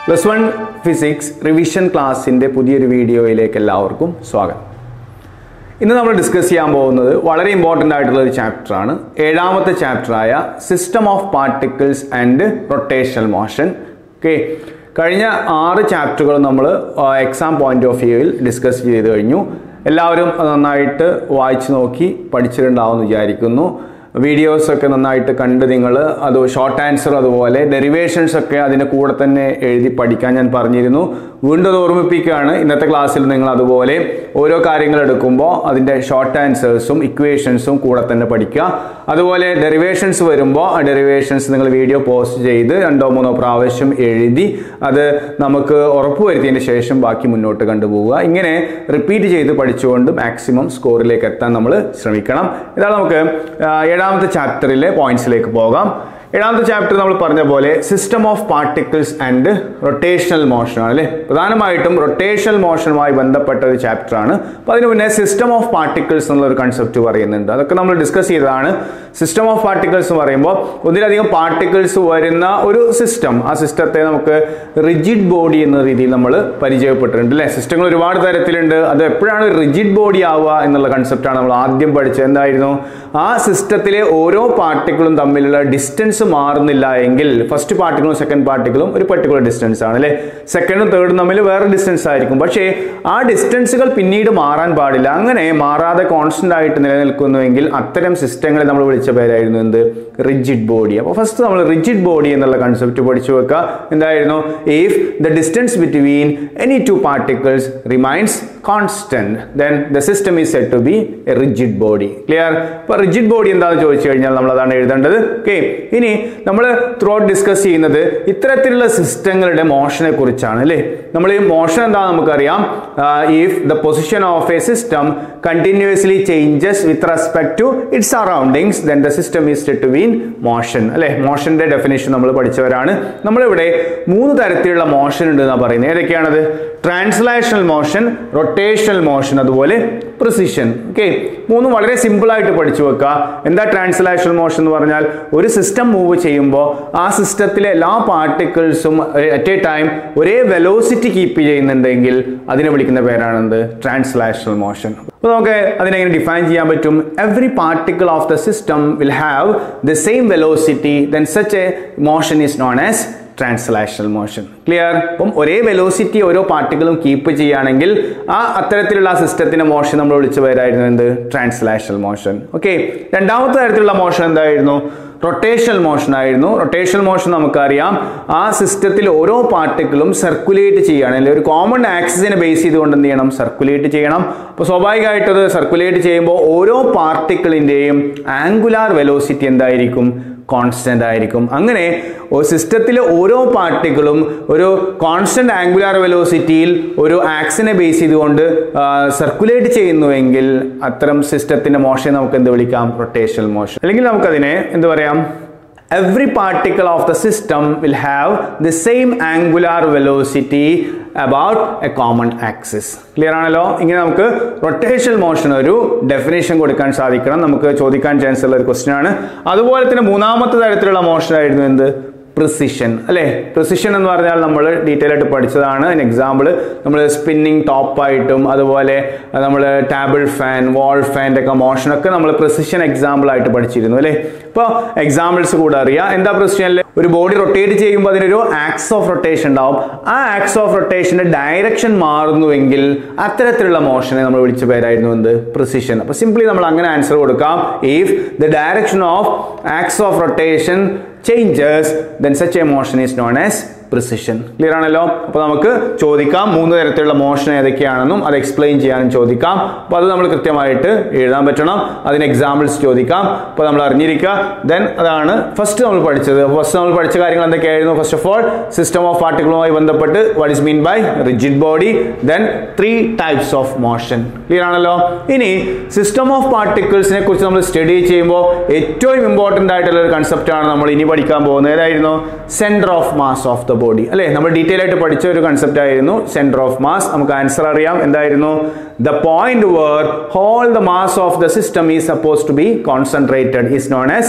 plus one physics revision ക്ലാസ്സിൻ്റെ പുതിയൊരു വീഡിയോയിലേക്ക് എല്ലാവർക്കും സ്വാഗതം ഇന്ന് നമ്മൾ ഡിസ്കസ് ചെയ്യാൻ പോകുന്നത് വളരെ ഇമ്പോർട്ടൻ്റ് ആയിട്ടുള്ള ഒരു ചാപ്റ്ററാണ് ഏഴാമത്തെ ചാപ്റ്ററായ system of particles and rotational motion okay കഴിഞ്ഞ ആറ് ചാപ്റ്ററുകൾ നമ്മൾ എക്സാം പോയിന്റ് ഓഫ് വ്യൂവിൽ ഡിസ്കസ് ചെയ്ത് കഴിഞ്ഞു എല്ലാവരും അത് നന്നായിട്ട് വായിച്ചു നോക്കി പഠിച്ചിട്ടുണ്ടാവുമെന്ന് വിചാരിക്കുന്നു വീഡിയോസ് ഒക്കെ നന്നായിട്ട് കണ്ട് നിങ്ങൾ അത് ഷോർട്ട് ആൻസർ അതുപോലെ ഡെറിവേഷൻസ് ഒക്കെ അതിൻ്റെ കൂടെ തന്നെ എഴുതി പഠിക്കാൻ ഞാൻ പറഞ്ഞിരുന്നു വീണ്ടും അത് ഓർമ്മിപ്പിക്കുകയാണ് ഇന്നത്തെ ക്ലാസ്സിൽ നിങ്ങൾ അതുപോലെ ഓരോ കാര്യങ്ങൾ എടുക്കുമ്പോൾ അതിൻ്റെ ഷോർട്ട് ആൻസേഴ്സും ഇക്വേഷൻസും കൂടെ തന്നെ പഠിക്കുക അതുപോലെ ഡെറിവേഷൻസ് വരുമ്പോൾ ആ ഡെറിവേഷൻസ് നിങ്ങൾ വീഡിയോ പോസ്റ്റ് ചെയ്ത് രണ്ടോ മൂന്നോ പ്രാവശ്യം എഴുതി അത് നമുക്ക് ഉറപ്പുവരുത്തിയതിന് ശേഷം ബാക്കി മുന്നോട്ട് കണ്ടുപോവുക ഇങ്ങനെ റിപ്പീറ്റ് ചെയ്ത് പഠിച്ചുകൊണ്ട് മാക്സിമം സ്കോറിലേക്ക് എത്താൻ നമ്മൾ ശ്രമിക്കണം ഇതാണ് നമുക്ക് ആ, ഏഴാമത്തെ ചാപ്റ്ററിലെ പോയിന്റ്സിലേക്ക് പോകാം ഏഴാമത്തെ ചാപ്റ്റർ നമ്മൾ പറഞ്ഞ പോലെ system of particles and rotational motion ആണ് അല്ലേ പ്രധാനമായിട്ടും റൊട്ടേഷണൽ മോഷനുമായി ബന്ധപ്പെട്ട ഒരു ചാപ്റ്റർ ആണ് അപ്പോൾ അതിന് മുന്നേ സിസ്റ്റം ഓഫ് പാർട്ടിക്കിൾസ് എന്നുള്ള ഒരു കൺസെപ്റ്റ് പറയുന്നുണ്ട് അതൊക്കെ നമ്മൾ ഡിസ്കസ് ചെയ്തതാണ് സിസ്റ്റം ഓഫ് പാർട്ടിക്കിൾസ് എന്ന് പറയുമ്പോൾ ഒന്നിലധികം പാർട്ടിക്കിൾസ് വരുന്ന ഒരു സിസ്റ്റം ആ സിസ്റ്റത്തെ നമുക്ക് റിജിഡ് ബോഡി എന്ന രീതിയിൽ നമ്മൾ പരിചയപ്പെട്ടിട്ടുണ്ട് അല്ലേ സിസ്റ്റങ്ങൾ ഒരുപാട് തരത്തിലുണ്ട് അത് എപ്പോഴാണ് റിജിഡ് ബോഡി ആവുക എന്നുള്ള കൺസെപ്റ്റാണ് നമ്മൾ ആദ്യം പഠിച്ചത് എന്തായിരുന്നു ആ സിസ്റ്റത്തിലെ ഓരോ പാർട്ടിക്കിളും തമ്മിലുള്ള ഡിസ്റ്റൻസ് മാറുന്നില്ല എങ്കിൽ ഫസ്റ്റ് പാർട്ടിക്കിളും സെക്കൻഡ് പാർട്ടിക്കിളും ഒരു പെർട്ടിക്കുലർ ഡിസ്റ്റൻസ് ആണ് അല്ലേ സെക്കൻഡും തേർഡും തമ്മിൽ വേറെ ഡിസ്റ്റൻസ് ആയിരിക്കും പക്ഷേ ആ ഡിസ്റ്റൻസുകൾ പിന്നീട് മാറാൻ പാടില്ല അങ്ങനെ മാറാതെ കോൺസ്റ്റന്റ് ആയിട്ട് നിലനിൽക്കുന്നുവെങ്കിൽ അത്തരം സിസ്റ്റങ്ങളെ നമ്മൾ വിളിച്ച പേരായിരുന്നു എന്ത് റിജിഡ് ബോഡി അപ്പോൾ ഫസ്റ്റ് നമ്മൾ റിജിഡ് ബോഡി എന്നുള്ള കൺസെപ്റ്റ് പഠിച്ചു വെക്കുക എന്തായിരുന്നു if the distance between any two particles remains constant then the system is set to be a rigid body clear ഇപ്പോൾ റിജിഡ് ബോഡി എന്താണെന്ന് ചോദിച്ചു കഴിഞ്ഞാൽ നമ്മൾ അതാണ് എഴുതേണ്ടത് ഓക്കെ ഇനി നമ്മൾ ത്രൂ ഔട്ട് ഡിസ്കസ് ചെയ്യുന്നത് ഇത്തരത്തിലുള്ള സിസ്റ്റങ്ങളുടെ മോഷനെ കുറിച്ചാണ് അല്ലേ നമ്മൾ ഈ മോഷൻ എന്താണെന്ന് നമുക്കറിയാം if the position of a system continuously changes with respect to its surroundings then the system is set to be in motion അല്ലേ മോഷന്റെ ഡെഫിനേഷൻ നമ്മൾ പഠിച്ചവരാണ് നമ്മളിവിടെ മൂന്ന് തരത്തിലുള്ള മോഷൻ ഉണ്ട് എന്നാണ് പറയുന്നത് ഏതൊക്കെയാണത് ട്രാൻസ്ലേഷണൽ മോഷൻ റൊട്ടേഷണൽ മോഷൻ അതുപോലെ പ്രിസിഷൻ ഓക്കെ മൂന്നും വളരെ സിമ്പിൾ ആയിട്ട് പഠിച്ചു വെക്കുക എന്താ ട്രാൻസ്ലേഷണൽ മോഷൻ എന്ന് പറഞ്ഞാൽ ഒരു സിസ്റ്റം മൂവ് ചെയ്യുമ്പോൾ ആ സിസ്റ്റത്തിലെ എല്ലാ പാർട്ടിക്കിൾസും അറ്റ് എ ടൈം ഒരേ വെലോസിറ്റി കീപ്പ് ചെയ്യുന്നുണ്ടെങ്കിൽ അതിനെ വിളിക്കുന്ന പേരാണെന്ത് ട്രാൻസ്ലേഷണൽ മോഷൻ അപ്പോൾ നമുക്ക് അതിനെങ്ങനെ ഡിഫൈൻ ചെയ്യാൻ പറ്റും every particle of the system will have the same velocity then such a motion is known as translational motion clear അപ്പം ഒരേ വെലോസിറ്റി ഓരോ പാർട്ടിക്കിളും കീപ്പ് ചെയ്യുകയാണെങ്കിൽ ആ അത്തരത്തിലുള്ള ആ സിസ്റ്റത്തിന്റെ മോഷൻ നമ്മൾ വിളിച്ചു പേരായിരുന്നു എന്ത് ട്രാൻസ്ലേഷണൽ മോഷൻ ഓക്കെ രണ്ടാമത്തെ തരത്തിലുള്ള മോഷൻ എന്തായിരുന്നു റൊട്ടേഷണൽ മോഷൻ ആയിരുന്നു റൊട്ടേഷണൽ മോഷൻ നമുക്കറിയാം ആ സിസ്റ്റത്തിൽ ഓരോ പാർട്ടിക്കിളും സർക്കുലേറ്റ് ചെയ്യുകയാണ് അല്ലെങ്കിൽ ഒരു കോമൺ ആക്സിസിനെ ബേസ് ചെയ്തുകൊണ്ട് എന്ത് ചെയ്യണം സർക്കുലേറ്റ് ചെയ്യണം അപ്പോൾ സ്വാഭാവികമായിട്ട് അത് സർക്കുലേറ്റ് ചെയ്യുമ്പോൾ ഓരോ പാർട്ടിക്കിളിൻ്റെയും ആംഗുലാർ വെലോസിറ്റി എന്തായിരിക്കും കോൺസ്റ്റന്റ് ആയിരിക്കും അങ്ങനെ സിസ്റ്റത്തിലെ ഓരോ പാർട്ടിക്കിളും ഒരു കോൺസ്റ്റന്റ് ആംഗുലാർ വെലോസിറ്റിയിൽ ഒരു ആക്സിനെ ബേസ് ചെയ്തുകൊണ്ട് സർക്കുലേറ്റ് ചെയ്യുന്നുവെങ്കിൽ അത്തരം സിസ്റ്റത്തിന്റെ മോഷൻ നമുക്ക് എന്ത് വിളിക്കാം റൊട്ടേഷണൽ മോഷൻ അല്ലെങ്കിൽ നമുക്കതിനെ എന്ത് പറയാം every particle of the system will have the same angular velocity about a common axis clear ആണല്ലോ ഇങ്ങനെ നമുക്ക് റൊട്ടേഷണൽ മോഷൻ ഒരു ഡെഫിനേഷൻ കൊടുക്കാൻ സാധിക്കണം നമുക്ക് ചോദിക്കാൻ ചാൻസ് ഉള്ള ഒരു ക്വസ്റ്റ്യൻ ആണ് അതുപോലെ തന്നെ മൂന്നാമത്തെ തരത്തിലുള്ള മോഷൻ ആയിരുന്നു എന്ത് പ്രിസിഷൻ അല്ലേ പ്രിസിഷൻ എന്ന് പറഞ്ഞാൽ നമ്മൾ ഡീറ്റെയിൽ ആയിട്ട് പഠിച്ചതാണ് അതിന് എക്സാമ്പിൾ നമ്മൾ സ്പിന്നിങ് ടോപ്പായിട്ടും അതുപോലെ നമ്മൾ ടാബിൾ ഫാൻ വാൾ ഫാൻ്റെ ഒക്കെ മോഷനൊക്കെ നമ്മൾ പ്രിസിഷൻ എക്സാമ്പിൾ ആയിട്ട് പഠിച്ചിരുന്നു അല്ലേ ഇപ്പോൾ എക്സാമ്പിൾസ് കൂടെ അറിയാം എന്താ പ്രിസിഷനിൽ ഒരു ബോഡി റൊട്ടേറ്റ് ചെയ്യുമ്പോൾ അതിനൊരു ആക്സ് ഓഫ് റൊട്ടേഷൻ ഉണ്ടാവും ആ ആക്സ് ഓഫ് റൊട്ടേഷന്റെ ഡയറക്ഷൻ മാറുന്നുവെങ്കിൽ അത്തരത്തിലുള്ള മോഷനെ നമ്മൾ വിളിച്ച പേരായിരുന്നു എന്ത് പ്രിസിഷൻ അപ്പോൾ സിംപ്ലി നമ്മൾ അങ്ങനെ ആൻസർ കൊടുക്കാം if the direction of axis of rotation changes then such a motion is known as precession clear ആണല്ലോ അപ്പോൾ നമുക്ക് ചോദിക്കാം മൂന്ന് തരത്തിലുള്ള മോഷൻ ഏതൊക്കെയാണെന്നും അത് എക്സ്പ്ലെയിൻ ചെയ്യാനും ചോദിക്കാം അപ്പോൾ അത് നമ്മൾ കൃത്യമായിട്ട് എഴുതാൻ പറ്റണം അതിന് എക്സാമ്പിൾസ് ചോദിക്കാം അപ്പോൾ നമ്മൾ അറിഞ്ഞിരിക്കുക ദെൻ അതാണ് ഫസ്റ്റ് നമ്മൾ പഠിച്ചത് ഫസ്റ്റ് നമ്മൾ പഠിച്ച കാര്യങ്ങൾ എന്തൊക്കെയായിരുന്നു first of all system of പാർട്ടിക്കിളുമായി ബന്ധപ്പെട്ട് what is mean by rigid body then three types of motion clear ആണല്ലോ ഇനി സിസ്റ്റം ഓഫ് പാർട്ടിക്കിൾസിനെ കുറിച്ച് നമ്മൾ സ്റ്റഡി ചെയ്യുമ്പോൾ ഏറ്റവും ഇമ്പോർട്ടൻ്റ് ആയിട്ടുള്ള ഒരു കൺസെപ്റ്റ് ആണ് നമ്മൾ ഇനി പഠിക്കാൻ പോകുന്നത് ഏതായിരുന്നു centre of mass of the body അല്ലേ നമ്മൾ ഡീറ്റെയിൽ ആയിട്ട് പഠിച്ച ഒരു കൺസെപ്റ്റ് ആയിരുന്നു സെന്റർ ഓഫ് മാസ് നമുക്ക് ആൻസർ അറിയാം എന്തായിരുന്നു the point where whole the mass of the system is suppose to be concentrated is known as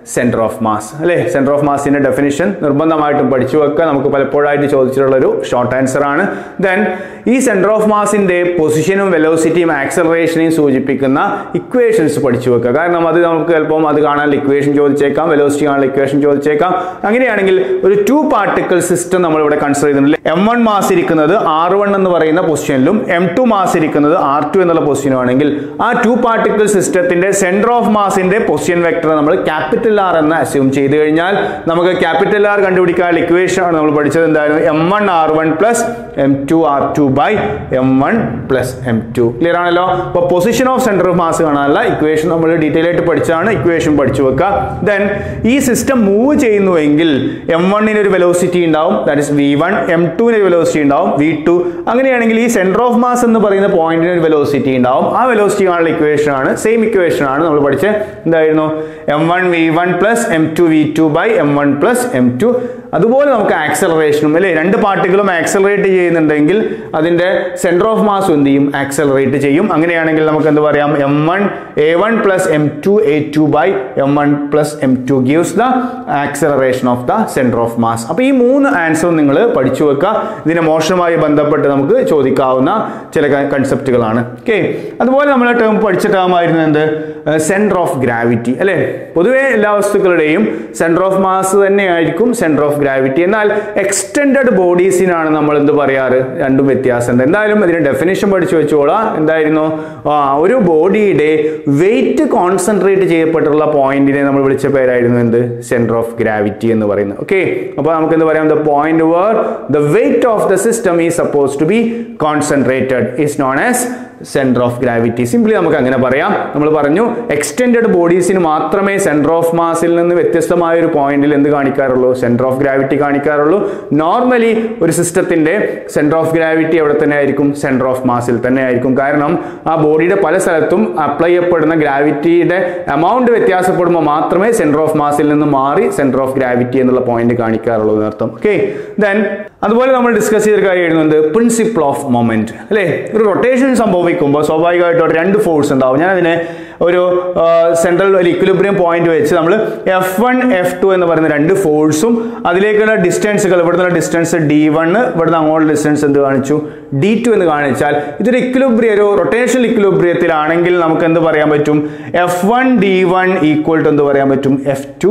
centre of mass അല്ലേ സെന്റർ ഓഫ് മാസിന്റെ ഡെഫിനിഷൻ നിർബന്ധമായിട്ടും പഠിച്ചു വെക്കുക നമുക്ക് പലപ്പോഴായിട്ട് ചോദിച്ചിട്ടുള്ള ഒരു ഷോർട്ട് ആൻസർ ആണ് ദെൻ ഈ സെന്റർ ഓഫ് മാസിന്റെ പൊസിഷനും വെലോസിറ്റിയും ആക്സലറേഷനെയും സൂചിപ്പിക്കുന്ന ഇക്വേഷൻസ് പഠിച്ചു വെക്കുക കാരണം അത് നമുക്ക് ചിലപ്പം അത് കാണാൻ ഇക്വേഷൻ ചോദിച്ചേക്കാം വെലോസിറ്റി കാണാൻ ഇക്വേഷൻ ചോദിച്ചേക്കാം അങ്ങനെയാണെങ്കിൽ ഒരു ടു പാർട്ടിക്കിൾ സിസ്റ്റം നമ്മൾ ഇവിടെ കൺസിഡർ ചെയ്യുന്നുണ്ട് എം വൺ മാസ് ഇരിക്കുന്നത് ആർ വൺ എന്ന് പറയുന്ന പൊസിഷനിലും എം ടു മാസ് ഇരിക്കുന്നത് ആർ ടു എന്നുള്ള പൊസിഷനും ആണെങ്കിൽ ആ ടു പാർട്ടിക്കിൾ സിസ്റ്റത്തിന്റെ സെന്റർ ഓഫ് മാസിന്റെ പൊസിഷൻ വെക്ടർ നമ്മൾ ക്യാപിറ്റൽ ആർ എന്ന് അസ്യൂം ചെയ്ത് കഴിഞ്ഞാൽ നമുക്ക് ക്യാപിറ്റൽ ആർ കണ്ടുപിടിക്കാനുള്ള ഇക്വേഷൻ ആണ് നമ്മൾ പഠിച്ചത് എന്തായിരുന്നു M one R one plus M two R two by M one plus M two clear ആണല്ലോ അപ്പൊ position of centre of mass കാണാനുള്ള ഇക്വേഷൻ നമ്മൾ ഡീറ്റെയിൽ ആയിട്ട് പഠിച്ചാണ് ഇക്വേഷൻ പഠിച്ചു വെക്കുക ദെൻ ഈ സിസ്റ്റം മൂവ് ചെയ്യുന്നുവെങ്കിൽ എം വണ്ണിന് ഒരു വെലോസിറ്റി ഉണ്ടാവും that is V one M ടുവിന് ഒരു വെലോസിറ്റി ഉണ്ടാവും വി ടു അങ്ങനെയാണെങ്കിൽ ഈ സെന്റർ ഓഫ് മാസ് എന്ന് പറയുന്ന പോയിന്റിന് ഒരു വെലോസിറ്റി ഉണ്ടാവും ആ വെലോസിറ്റി കാണുന്ന ഇക്വേഷൻ ആണ് സെയിം ഇക്വേഷൻ ആണ് നമ്മൾ പഠിച്ച എന്തായിരുന്നു M one V one plus M two V two by M one plus M two അതുപോലെ നമുക്ക് ആക്സലറേഷനും അല്ലേ രണ്ട് പാർട്ടികളും ആക്സലറേറ്റ് ചെയ്യുന്നുണ്ടെങ്കിൽ അതിന്റെ സെന്റർ ഓഫ് മാസ് എന്ത് ചെയ്യും ആക്സലറേറ്റ് ചെയ്യും അങ്ങനെയാണെങ്കിൽ നമുക്ക് എന്ത് പറയാം M one A one plus M two A two by M one plus M two gives the acceleration of the centre of mass അപ്പൊ ഈ മൂന്ന് ആൻസറും നിങ്ങൾ പഠിച്ചു വെക്കുക ഇതിനെ മോശമായി ബന്ധപ്പെട്ട് നമുക്ക് ചോദിക്കാവുന്ന ചില കൺസെപ്റ്റുകളാണ് ഓക്കെ അതുപോലെ നമ്മൾ ടേം പഠിച്ച ടേം ആയിരുന്നു എന്ത് സെന്റർ ഓഫ് ഗ്രാവിറ്റി അല്ലേ പൊതുവെ എല്ലാ വസ്തുക്കളുടെയും സെന്റർ ഓഫ് മാസ് തന്നെയായിരിക്കും സെന്റർ ഓഫ് ഗ്രാവിറ്റി എന്നാൽ എക്സ്റ്റെൻഡഡ് ബോഡീസിനാണ് നമ്മൾ എന്ത് പറയാറ് രണ്ടും വ്യത്യാസമുണ്ട് എന്തായാലും ഇതിന് ഡെഫിനേഷൻ പഠിച്ചു വെച്ചോളാം എന്തായിരുന്നു ആ, ഒരു ബോഡിയുടെ വെയിറ്റ് കോൺസെൻട്രേറ്റ് ചെയ്യപ്പെട്ടുള്ള പോയിന്റിനെ നമ്മൾ വിളിച്ച പേരായിരുന്നു എന്ത് സെന്റർ ഓഫ് ഗ്രാവിറ്റി എന്ന് പറയുന്നത് ഓക്കെ അപ്പോൾ നമുക്ക് എന്ത് പറയാം the point where the weight of the system is suppose to be concentrated is known as centre of gravity simply നമുക്ക് അങ്ങനെ പറയാം നമ്മൾ പറഞ്ഞു എക്സ്റ്റെൻഡഡ് ബോഡീസിന് മാത്രമേ സെന്റർ ഓഫ് മാസിൽ നിന്ന് വ്യത്യസ്തമായ ഒരു പോയിന്റിൽ എന്ത് കാണിക്കാറുള്ളൂ സെന്റർ ഓഫ് ഗ്രാവിറ്റി കാണിക്കാറുള്ളൂ നോർമലി ഒരു സിസ്റ്റത്തിന്റെ സെന്റർ ഓഫ് ഗ്രാവിറ്റി എവിടെ തന്നെ ആയിരിക്കും സെന്റർ ഓഫ് മാസിൽ തന്നെ ആയിരിക്കും കാരണം ആ ബോഡിയുടെ പല സ്ഥലത്തും അപ്ലൈ ചെയ്യപ്പെടുന്ന ഗ്രാവിറ്റിയുടെ എമൗണ്ട് വ്യത്യാസപ്പെടുമ്പോൾ മാത്രമേ സെന്റർ ഓഫ് മാസിൽ നിന്ന് മാറി സെന്റർ ഓഫ് ഗ്രാവിറ്റി എന്നുള്ള പോയിന്റ് കാണിക്കാറുള്ളൂ എന്നർത്ഥം ഓക്കെ ദെൻ അതുപോലെ നമ്മൾ ഡിസ്കസ് ചെയ്ത കാര്യം എഴുതുന്നത് പ്രിൻസിപ്പിൾ ഓഫ് മൊമെന്റ് അല്ലേ ഒരു റൊട്ടേഷൻ സംഭവിക്കുമ്പോൾ സ്വാഭാവികമായിട്ടും അവിടെ രണ്ട് ഫോഴ്സ് ഉണ്ടാവും ഞാൻ അതിനെ ഒരു സെൻട്രൽ ഒരു ഇക്വിലിബ്രിയം പോയിന്റ് വെച്ച് നമ്മൾ എഫ് വൺ എഫ് ടു എന്ന് പറയുന്ന രണ്ട് ഫോഴ്സും അതിലേക്കുള്ള ഡിസ്റ്റൻസുകൾ ഇവിടുന്ന് ഡിസ്റ്റൻസ് ഡി വൺ ഇവിടുന്ന് അങ്ങോട്ടുള്ള ഡിസ്റ്റൻസ് എന്ത് കാണിച്ചു ഡി ടു എന്ന് കാണിച്ചാൽ ഇതൊരു ഇക്വിലിബ്രിയ ഒരു റൊട്ടേഷൻ ഇക്വിലിബ്രിയത്തിലാണെങ്കിൽ നമുക്ക് എന്ത് പറയാൻ പറ്റും F one D one equal to എന്ത് പറയാൻ പറ്റും എഫ് ടു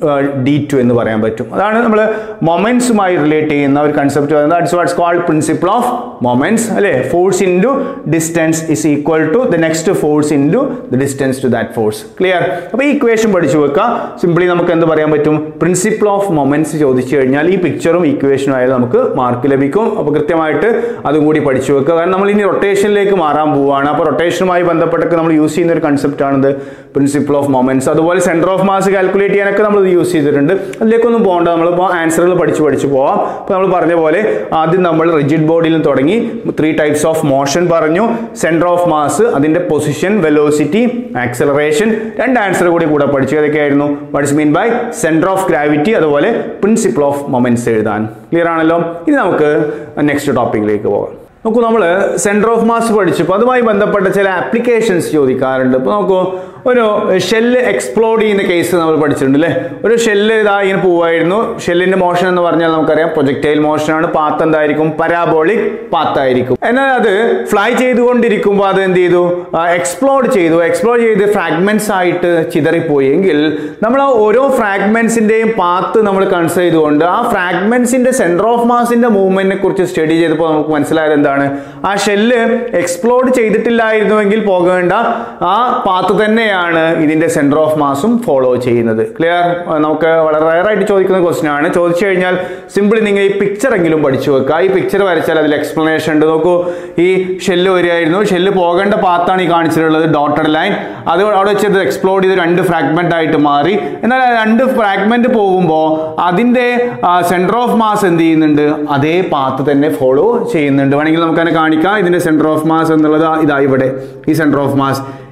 ഡി ടു എന്ന് പറയാൻ പറ്റും അതാണ് നമ്മൾ മൊമെന്റ്സുമായി റിലേറ്റ് ചെയ്യുന്ന ഒരു കൺസെപ്റ്റ് പറയുന്നത് that's what's called principle of moments അല്ലേ force into distance is equal to the next force into the distance to that force clear അപ്പോൾ ഈ ഇക്വേഷൻ പഠിച്ചു വെക്കുക സിംപ്ലി നമുക്ക് എന്ത് പറയാൻ പറ്റും പ്രിൻസിപ്പിൾ ഓഫ് മൊമെന്റ്സ് ചോദിച്ചു കഴിഞ്ഞാൽ ഈ പിക്ചറും ഇക്വേഷനും ആയാലും നമുക്ക് മാർക്ക് ലഭിക്കും അപ്പോൾ കൃത്യമായിട്ട് അതും കൂടി പഠിച്ചു വെക്കുക കാരണം നമ്മൾ ഇനി റൊട്ടേഷനിലേക്ക് മാറാൻ പോവുകയാണ് അപ്പോൾ റൊട്ടേഷനുമായി ബന്ധപ്പെട്ടൊക്കെ നമ്മൾ യൂസ് ചെയ്യുന്ന ഒരു കൺസെപ്റ്റ് ആണിത് പ്രിൻസിപ്പിൾ ഓഫ് മൊമെന്റ്സ് അതുപോലെ സെന്റർ ഓഫ് മാസ് കാൽക്കുലേറ്റ് ചെയ്യാനൊക്കെ നമ്മൾ ഇത് യൂസ് ചെയ്തിട്ടുണ്ട് അതിലേക്കൊന്നും പോകണ്ട നമ്മളിപ്പോൾ ആൻസറുകൾ പഠിച്ച് പഠിച്ച് പോവാം അപ്പോൾ നമ്മൾ പറഞ്ഞ പോലെ ആദ്യം നമ്മൾ റിജിഡ് ബോഡിയിൽ തുടങ്ങി ത്രീ ടൈപ്സ് ഓഫ് മോഷൻ പറഞ്ഞു സെന്റർ ഓഫ് മാസ് അതിന്റെ പൊസിഷൻ വെലോസിറ്റി ആക്സലറേഷൻ രണ്ട് ആൻസർ കൂടി കൂടെ പഠിച്ചു ഏതൊക്കെയായിരുന്നു what's mean by centre of gravity അതുപോലെ പ്രിൻസിപ്പിൾ ഓഫ് മൊമെന്റ്സ് എഴുതാൻ ക്ലിയർ ആണല്ലോ ഇനി നമുക്ക് നെക്സ്റ്റ് ടോപ്പിക്കിലേക്ക് പോകാം നോക്കൂ നമ്മൾ സെന്റർ ഓഫ് മാസ് പഠിച്ചപ്പോൾ അതുമായി ബന്ധപ്പെട്ട ചില ആപ്ലിക്കേഷൻസ് ചോദിക്കാറുണ്ട് ഇപ്പോൾ നോക്കൂ ഒരു ഷെല്ല് എക്സ്പ്ലോഡ് ചെയ്യുന്ന കേസ് നമ്മൾ പഠിച്ചിട്ടുണ്ട് അല്ലേ ഒരു ഷെല്ല് ഇതാ ഇങ്ങനെ പോവായിരുന്നു ഷെല്ലിന്റെ മോഷൻ എന്ന് പറഞ്ഞാൽ നമുക്കറിയാം പ്രൊജക്ടൈൽ മോഷനാണ് പാത്ത് എന്തായിരിക്കും പരാബോളിക് പാത്തായിരിക്കും എന്നാൽ അത് ഫ്ലൈ ചെയ്തുകൊണ്ടിരിക്കുമ്പോൾ അത് എന്ത് ചെയ്തു എക്സ്പ്ലോഡ് ചെയ്തു എക്സ്പ്ലോഡ് ചെയ്ത് ഫ്രാഗ്മെന്റ്സ് ആയിട്ട് ചിതറിപ്പോയി എങ്കിൽ നമ്മൾ ആ ഓരോ ഫ്രാഗ്മെന്റ്സിന്റെയും പാത്ത് നമ്മൾ കൺസിഡർ ചെയ്തുകൊണ്ട് ആ ഫ്രാഗ്മെന്റ്സിന്റെ സെന്റർ ഓഫ് മാസിന്റെ മൂവ്മെന്റിനെ കുറിച്ച് സ്റ്റഡി ചെയ്തപ്പോൾ നമുക്ക് മനസ്സിലായത് എന്താണ് ആ ഷെല്ല് എക്സ്പ്ലോഡ് ചെയ്തിട്ടില്ലായിരുന്നുവെങ്കിൽ പോകേണ്ട ആ പാത്ത് തന്നെയാണ് ഇതിന്റെ സെന്റർ ഓഫ് മാസും ഫോളോ ചെയ്യുന്നത് ക്ലിയർ നമുക്ക് വളരെ റയർ ആയിട്ട് ചോദിക്കുന്ന ക്വസ്റ്റ്യൻ ആണ് ചോദിച്ചു കഴിഞ്ഞാൽ സിമ്പിളി നിങ്ങൾ ഈ പിക്ചർ എങ്കിലും പഠിച്ചു വെക്കുക ഈ പിക്ചർ വരച്ചാൽ അതിൽ എക്സ്പ്ലനേഷൻ ഉണ്ട് നോക്കൂ ഈ ഷെല്ല് വരികയായിരുന്നു ഷെല്ല് പോകേണ്ട പാത്താണ് ഈ കാണിച്ചിട്ടുള്ളത് ഡോട്ടഡ് ലൈൻ അത് അവിടെ വെച്ചത് എക്സ്പ്ലോഡ് ചെയ്ത് രണ്ട് ഫ്രാഗ്മെന്റ് ആയിട്ട് മാറി എന്നാൽ ആ രണ്ട് ഫ്രാഗ്മെന്റ് പോകുമ്പോൾ അതിന്റെ സെന്റർ ഓഫ് മാസ് എന്ത് ചെയ്യുന്നുണ്ട് അതേ പാത്ത് തന്നെ ഫോളോ ചെയ്യുന്നുണ്ട് വേണമെങ്കിൽ നമുക്ക് തന്നെ കാണിക്കാം ഇതിന്റെ സെന്റർ ഓഫ് മാസ് എന്നുള്ളത് ഇതാ ഇവിടെ ഈ സെന്റർ ഓഫ് മാസ്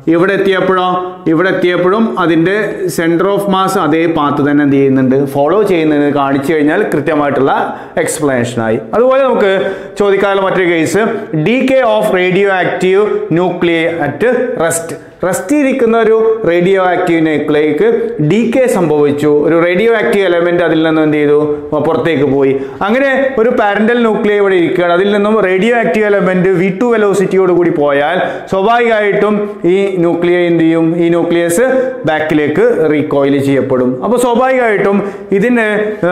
ഇവിടെ എത്തിയപ്പോഴോ ഇവിടെ എത്തിയപ്പോഴും അതിന്റെ സെന്റർ ഓഫ് മാസ് അതേ പാത്ത് തന്നെ എന്ത് ചെയ്യുന്നുണ്ട് ഫോളോ ചെയ്യുന്നത് കാണിച്ചു കഴിഞ്ഞാൽ കൃത്യമായിട്ടുള്ള എക്സ്പ്ലനേഷൻ ആയി അതുപോലെ നമുക്ക് ചോദിക്കാനുള്ള മറ്റൊരു case decay of radioactive nuclei at rest rest ഇരിക്കുന്ന ഒരു റേഡിയോ ആക്റ്റീവ് ന്യൂക്ലിയക്ക് ഡി കെ സംഭവിച്ചു ഒരു റേഡിയോ ആക്റ്റീവ് എലമെന്റ് അതിൽ നിന്നും എന്ത് ചെയ്തു പുറത്തേക്ക് പോയി അങ്ങനെ ഒരു പാരന്റൽ ന്യൂക്ലിയ ഇവിടെ ഇരിക്കുകയാണ് അതിൽ നിന്നും radioactive element V two വെലോസിറ്റിയോട് കൂടി പോയാൽ സ്വാഭാവികമായിട്ടും ഈ ന്യൂക്ലിയ എന്ത് ചെയ്യും ഈ ന്യൂക്ലിയസ് ബാക്കിലേക്ക് റീകോയിൽ ചെയ്യപ്പെടും അപ്പോൾ സ്വാഭാവികമായിട്ടും ഇതിന്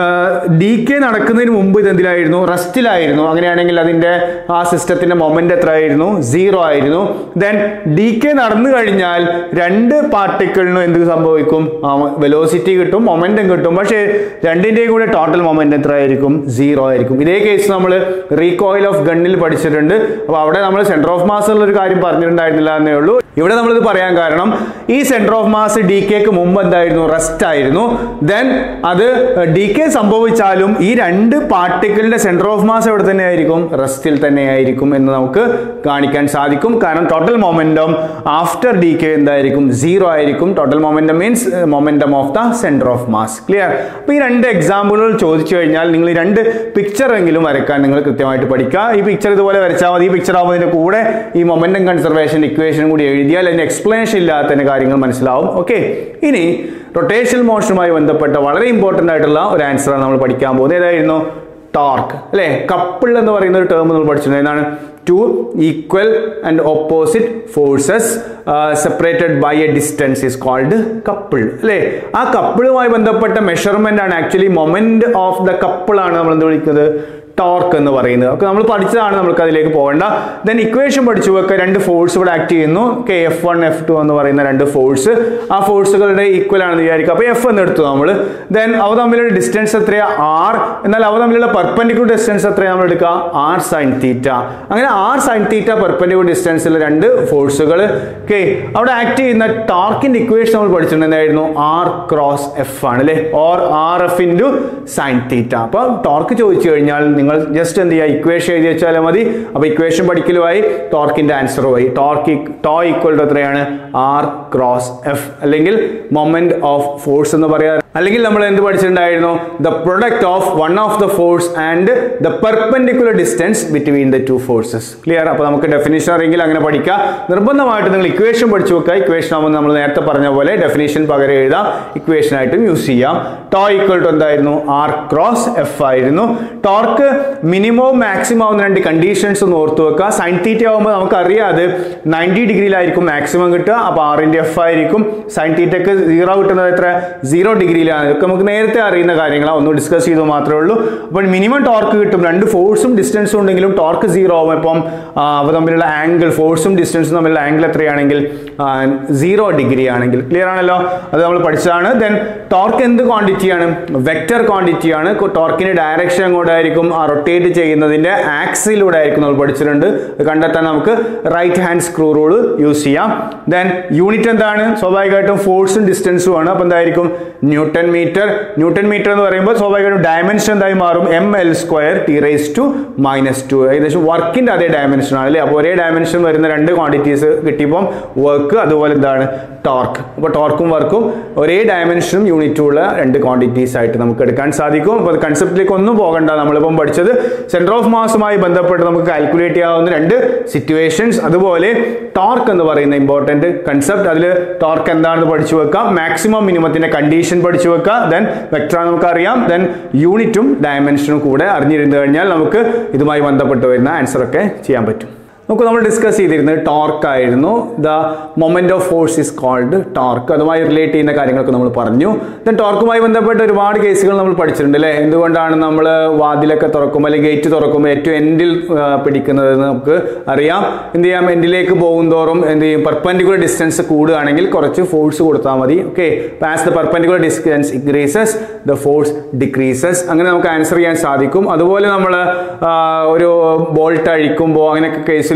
ഡി കെ നടക്കുന്നതിന് മുമ്പ് ഇത് എന്തിലായിരുന്നു റെസ്റ്റിലായിരുന്നു അങ്ങനെയാണെങ്കിൽ അതിന്റെ ആ സിസ്റ്റത്തിന്റെ മൊമെന്റ് എത്ര ആയിരുന്നു സീറോ ആയിരുന്നു ദെൻ ഡി കെ നടന്നു കഴിഞ്ഞാൽ രണ്ട് പാർട്ടിക്കിളിനും എന്ത് സംഭവിക്കും വെലോസിറ്റി കിട്ടും മൊമെന്റം കിട്ടും പക്ഷേ രണ്ടിന്റെയും കൂടെ ടോട്ടൽ മൊമെന്റ് എത്ര ആയിരിക്കും സീറോ ആയിരിക്കും ഇതേ കേസ് നമ്മൾ റീകോയിൽ ഓഫ് ഗണ്ണിൽ പഠിച്ചിട്ടുണ്ട് അപ്പോൾ അവിടെ നമ്മൾ സെന്റർ ഓഫ് മാസ് ഉള്ള ഒരു കാര്യം പറഞ്ഞിട്ടുണ്ടായിരുന്നില്ല എന്നേ ഉള്ളൂ ഇവിടെ നമ്മളിത് പറയാൻ കാരണം ഈ സെന്റർ ഓഫ് മാസ് ഡി കെക്ക് മുമ്പ് എന്തായിരുന്നു റെസ്റ്റ് ആയിരുന്നു ദെൻ അത് ഡി കെ സംഭവിച്ചാലും ഈ രണ്ട് പാർട്ടിക്കിളിന്റെ സെന്റർ ഓഫ് മാസ് എവിടെ തന്നെ ആയിരിക്കും റെസ്റ്റിൽ തന്നെ ആയിരിക്കും എന്ന് നമുക്ക് കാണിക്കാൻ സാധിക്കും കാരണം total momentum after decay എന്തായിരിക്കും സീറോ ആയിരിക്കും total momentum means momentum of the centre of mass clear അപ്പോൾ ഈ രണ്ട് എക്സാമ്പിളുകൾ ചോദിച്ചു കഴിഞ്ഞാൽ നിങ്ങൾ ഈ രണ്ട് പിക്ചർ എങ്കിലും വരയ്ക്കാൻ നിങ്ങൾ കൃത്യമായിട്ട് പഠിക്കുക ഈ പിക്ചർ ഇതുപോലെ വരച്ചാൽ മതി ഈ പിക്ചർ ആകുമ്പോൾ ഇതിന്റെ കൂടെ ഈ മൊമെന്റം കൺസർവേഷൻ ഇക്വേഷൻ കൂടി എഴുതിയാൽ അതിന്റെ എക്സ്പ്ലനേഷൻ ഇല്ലാത്തതിന്റെ കാര്യങ്ങൾ മനസ്സിലാവും ഓക്കെ ഇനി റൊട്ടേഷണൽ മോഷനുമായി ബന്ധപ്പെട്ട വളരെ ഇമ്പോർട്ടന്റ് ആയിട്ടുള്ള ഒരു ആൻസറാണ് നമ്മൾ പഠിക്കാൻ പോകുന്നത് ഏതായിരുന്നു ടോർക്ക് അല്ലെ കപ്പിൾ എന്ന് പറയുന്ന ഒരു ടേം നമ്മൾ പഠിച്ചിട്ടുണ്ട് എന്താണ് two equal and opposite forces separated by a distance is called couple അല്ലെ ആ കപ്പിളുമായി ബന്ധപ്പെട്ട മെഷർമെന്റ് ആണ് actually moment of the couple ആണ് നമ്മൾ എന്ത് വിളിക്കുന്നത് ടോർക്ക് എന്ന് പറയുന്നത് ഒക്കെ നമ്മൾ പഠിച്ചതാണ് നമുക്ക് അതിലേക്ക് പോകേണ്ട ദെൻ ഇക്വേഷൻ പഠിച്ചു വെക്കുക രണ്ട് ഫോഴ്സ് ഇവിടെ ആക്ട് ചെയ്യുന്നു K F one F two എന്ന് പറയുന്ന രണ്ട് ഫോഴ്സ് ആ ഫോഴ്സുകളുടെ ഈക്വൽ ആണെന്ന് വിചാരിക്കുക അപ്പോൾ എഫ് എന്ന് എടുത്തു നമ്മൾ ദെൻ അവ തമ്മിലുള്ള ഡിസ്റ്റൻസ് എത്രയാ ആർ എന്നാൽ അവ തമ്മിലുള്ള പെർപ്പൻഡിക്കുലർ ഡിസ്റ്റൻസ് എത്രയാണ് നമ്മൾ എടുക്കുക ആർ സൈൻ തീറ്റ അങ്ങനെ ആർ സൈൻ തീറ്റ പെർപ്പൻഡിക്കുലർ ഡിസ്റ്റൻസിൽ രണ്ട് ഫോഴ്സുകൾ ഓക്കെ അവിടെ ആക്ട് ചെയ്യുന്ന ടോർക്കിന്റെ ഇക്വേഷൻ നമ്മൾ പഠിച്ചിട്ടുണ്ട് എന്തായിരുന്നു ആർ ക്രോസ് എഫ് ആണ് അല്ലേ or R F into sine theta അപ്പോൾ ടോർക്ക് ചോദിച്ചു കഴിഞ്ഞാൽ നിങ്ങൾ ജസ്റ്റ് എന്ത് ചെയ്യുക ഇക്വേഷൻ എഴുതി വെച്ചാലും മതി അപ്പോൾ ഇക്വേഷൻ പഠിക്കലുമായി ടോർക്കിന്റെ ആൻസറുമായി ടോർക്ക് ടോ ഈക്വൽ ടു എത്രയാണ് ആർ ക്രോസ് എഫ് അല്ലെങ്കിൽ മൊമെന്റ് ഓഫ് ഫോഴ്സ് എന്ന് പറയാറ് അല്ലെങ്കിൽ നമ്മൾ എന്ത് പഠിച്ചിട്ടുണ്ടായിരുന്നു the product of one of the force and the perpendicular distance between the two forces clear അപ്പോൾ നമുക്ക് ഡെഫിനേഷൻ അറിയെങ്കിൽ അങ്ങനെ പഠിക്കുക നിർബന്ധമായിട്ട് നിങ്ങൾ ഇക്വേഷൻ പഠിച്ചു വെക്കുക ഇക്വേഷൻ ആകുമ്പോൾ നമ്മൾ നേരത്തെ പറഞ്ഞ പോലെ ഡെഫിനേഷൻ പകരം എഴുതാം ഇക്വേഷൻ ആയിട്ടും യൂസ് ചെയ്യാം ടോ ഈക്വൽ ടു എന്തായിരുന്നു ആർ ക്രോസ് എഫ് ആയിരുന്നു ടോർക്ക് മിനിമവും മാക്സിമം ആവുന്ന രണ്ട് കണ്ടീഷൻസ് ഒന്ന് ഓർത്ത് വെക്കുക സൈൻ തീറ്റ ആകുമ്പോൾ നമുക്ക് അറിയാം അത് നയൻറ്റി ഡിഗ്രിയിലായിരിക്കും മാക്സിമം കിട്ടുക അപ്പോൾ ആറിൻ്റെ എഫ് ആയിരിക്കും സൈൻ തീറ്റക്ക് സീറോ കിട്ടുന്നത് എത്ര സീറോ ഡിഗ്രിയിലാണ് ഇതൊക്കെ നമുക്ക് നേരത്തെ അറിയുന്ന കാര്യങ്ങളാണ് ഒന്ന് ഡിസ്കസ് ചെയ്തു മാത്രമേ ഉള്ളൂ അപ്പോൾ മിനിമം ടോർക്ക് കിട്ടും രണ്ട് ഫോഴ്സും ഡിസ്റ്റൻസും ഉണ്ടെങ്കിലും ടോർക്ക് സീറോ ആവും ഇപ്പം ആ, അവ തമ്മിലുള്ള ആംഗിൾ ഫോഴ്സും ഡിസ്റ്റൻസും തമ്മിലുള്ള ആംഗിൾ എത്രയാണെങ്കിൽ സീറോ ഡിഗ്രി ആണെങ്കിൽ ക്ലിയർ ആണല്ലോ അത് നമ്മൾ പഠിച്ചതാണ് ദെൻ ടോർക്ക് എന്ത് ക്വാണ്ടിറ്റിയാണ് വെക്റ്റർ ക്വാണ്ടിറ്റിയാണ് ടോർക്കിന്റെ ഡയറക്ഷൻ എങ്ങോട്ടായിരിക്കും ആ റൊട്ടേറ്റ് ചെയ്യുന്നതിന്റെ ആക്സിലൂടെ ആയിരിക്കും നമ്മൾ പഠിച്ചിട്ടുണ്ട് ഇത് കണ്ടെത്താൻ നമുക്ക് right hand screw rule use ചെയ്യാം ദെൻ യൂണിറ്റ് എന്താണ് സ്വാഭാവികമായിട്ടും ഫോഴ്സും ഡിസ്റ്റൻസും ആണ് അപ്പോൾ എന്തായിരിക്കും ന്യൂട്ടൺ മീറ്റർ ന്യൂട്ടൺ മീറ്റർ എന്ന് പറയുമ്പോൾ സ്വാഭാവികമായിട്ടും ഡയമെൻഷൻ എന്തായി മാറും M L square T raise to minus two ഏകദേശം വർക്കിന്റെ അതേ ഡയമെൻഷൻ ആണ് അല്ലേ അപ്പോൾ ഒരേ ഡയമെൻഷൻ വരുന്ന രണ്ട് ക്വാണ്ടിറ്റീസ് കിട്ടിയപ്പോൾ വർക്ക് അതുപോലെ എന്താണ് ടോർക്ക് അപ്പോൾ ടോർക്കും വർക്കും ഒരേ ഡയമെൻഷനും യൂണിറ്റും ഉള്ള രണ്ട് ക്വാണ്ടിറ്റീസ് ആയിട്ട് നമുക്ക് എടുക്കാൻ സാധിക്കും അപ്പോൾ കൺസെപ്റ്റിലേക്ക് ഒന്നും പോകണ്ട നമ്മളിപ്പം പഠിച്ചത് സെൻറ്റർ ഓഫ് മാസുമായി ബന്ധപ്പെട്ട് നമുക്ക് കാൽക്കുലേറ്റ് ചെയ്യാവുന്ന രണ്ട് സിറ്റുവേഷൻസ് അതുപോലെ ടോർക്ക് എന്ന് പറയുന്ന ഇമ്പോർട്ടൻറ്റ് കൺസെപ്റ്റ് അതിൽ ടോർക്ക് എന്താണെന്ന് പഠിച്ചു വെക്കാം മാക്സിമം മിനിമത്തിന്റെ കണ്ടീഷൻ പഠിച്ചു വെക്കുക ദെൻ വെക്ടർ നമുക്കറിയാം ദെൻ യൂണിറ്റും ഡയമെൻഷനും കൂടെ അറിഞ്ഞിരുന്നു കഴിഞ്ഞാൽ നമുക്ക് ഇതുമായി ബന്ധപ്പെട്ട് വരുന്ന ആൻസർ ഒക്കെ ചെയ്യാൻ പറ്റും നമുക്ക് നമ്മൾ ഡിസ്കസ് ചെയ്തിരുന്നത് ടോർക്ക് ആയിരുന്നു the moment of force is called torque അതുമായി റിലേറ്റ് ചെയ്യുന്ന കാര്യങ്ങളൊക്കെ നമ്മൾ പറഞ്ഞു ദെൻ ടോർക്കുമായി ബന്ധപ്പെട്ട് ഒരുപാട് കേസുകൾ നമ്മൾ പഠിച്ചിട്ടുണ്ട് അല്ലേ എന്തുകൊണ്ടാണ് നമ്മൾ വാതിലൊക്കെ തുറക്കുമ്പോൾ അല്ലെങ്കിൽ ഗേറ്റ് തുറക്കുമ്പോൾ ഏറ്റവും എൻഡിൽ പിടിക്കുന്നത് എന്ന് നമുക്ക് അറിയാം എന്ത് ചെയ്യാം എൻഡിലേക്ക് പോകും തോറും എന്ത് ചെയ്യും പെർപ്പൻഡിക്കുലർ ഡിസ്റ്റൻസ് കൂടുകയാണെങ്കിൽ കുറച്ച് ഫോഴ്സ് കൊടുത്താൽ മതി okay as the perpendicular distance increases the force decreases അങ്ങനെ നമുക്ക് ആൻസർ ചെയ്യാൻ സാധിക്കും അതുപോലെ നമ്മൾ ഒരു ബോൾട്ട് അഴിക്കുമ്പോൾ അങ്ങനെയൊക്കെ കേസിൽ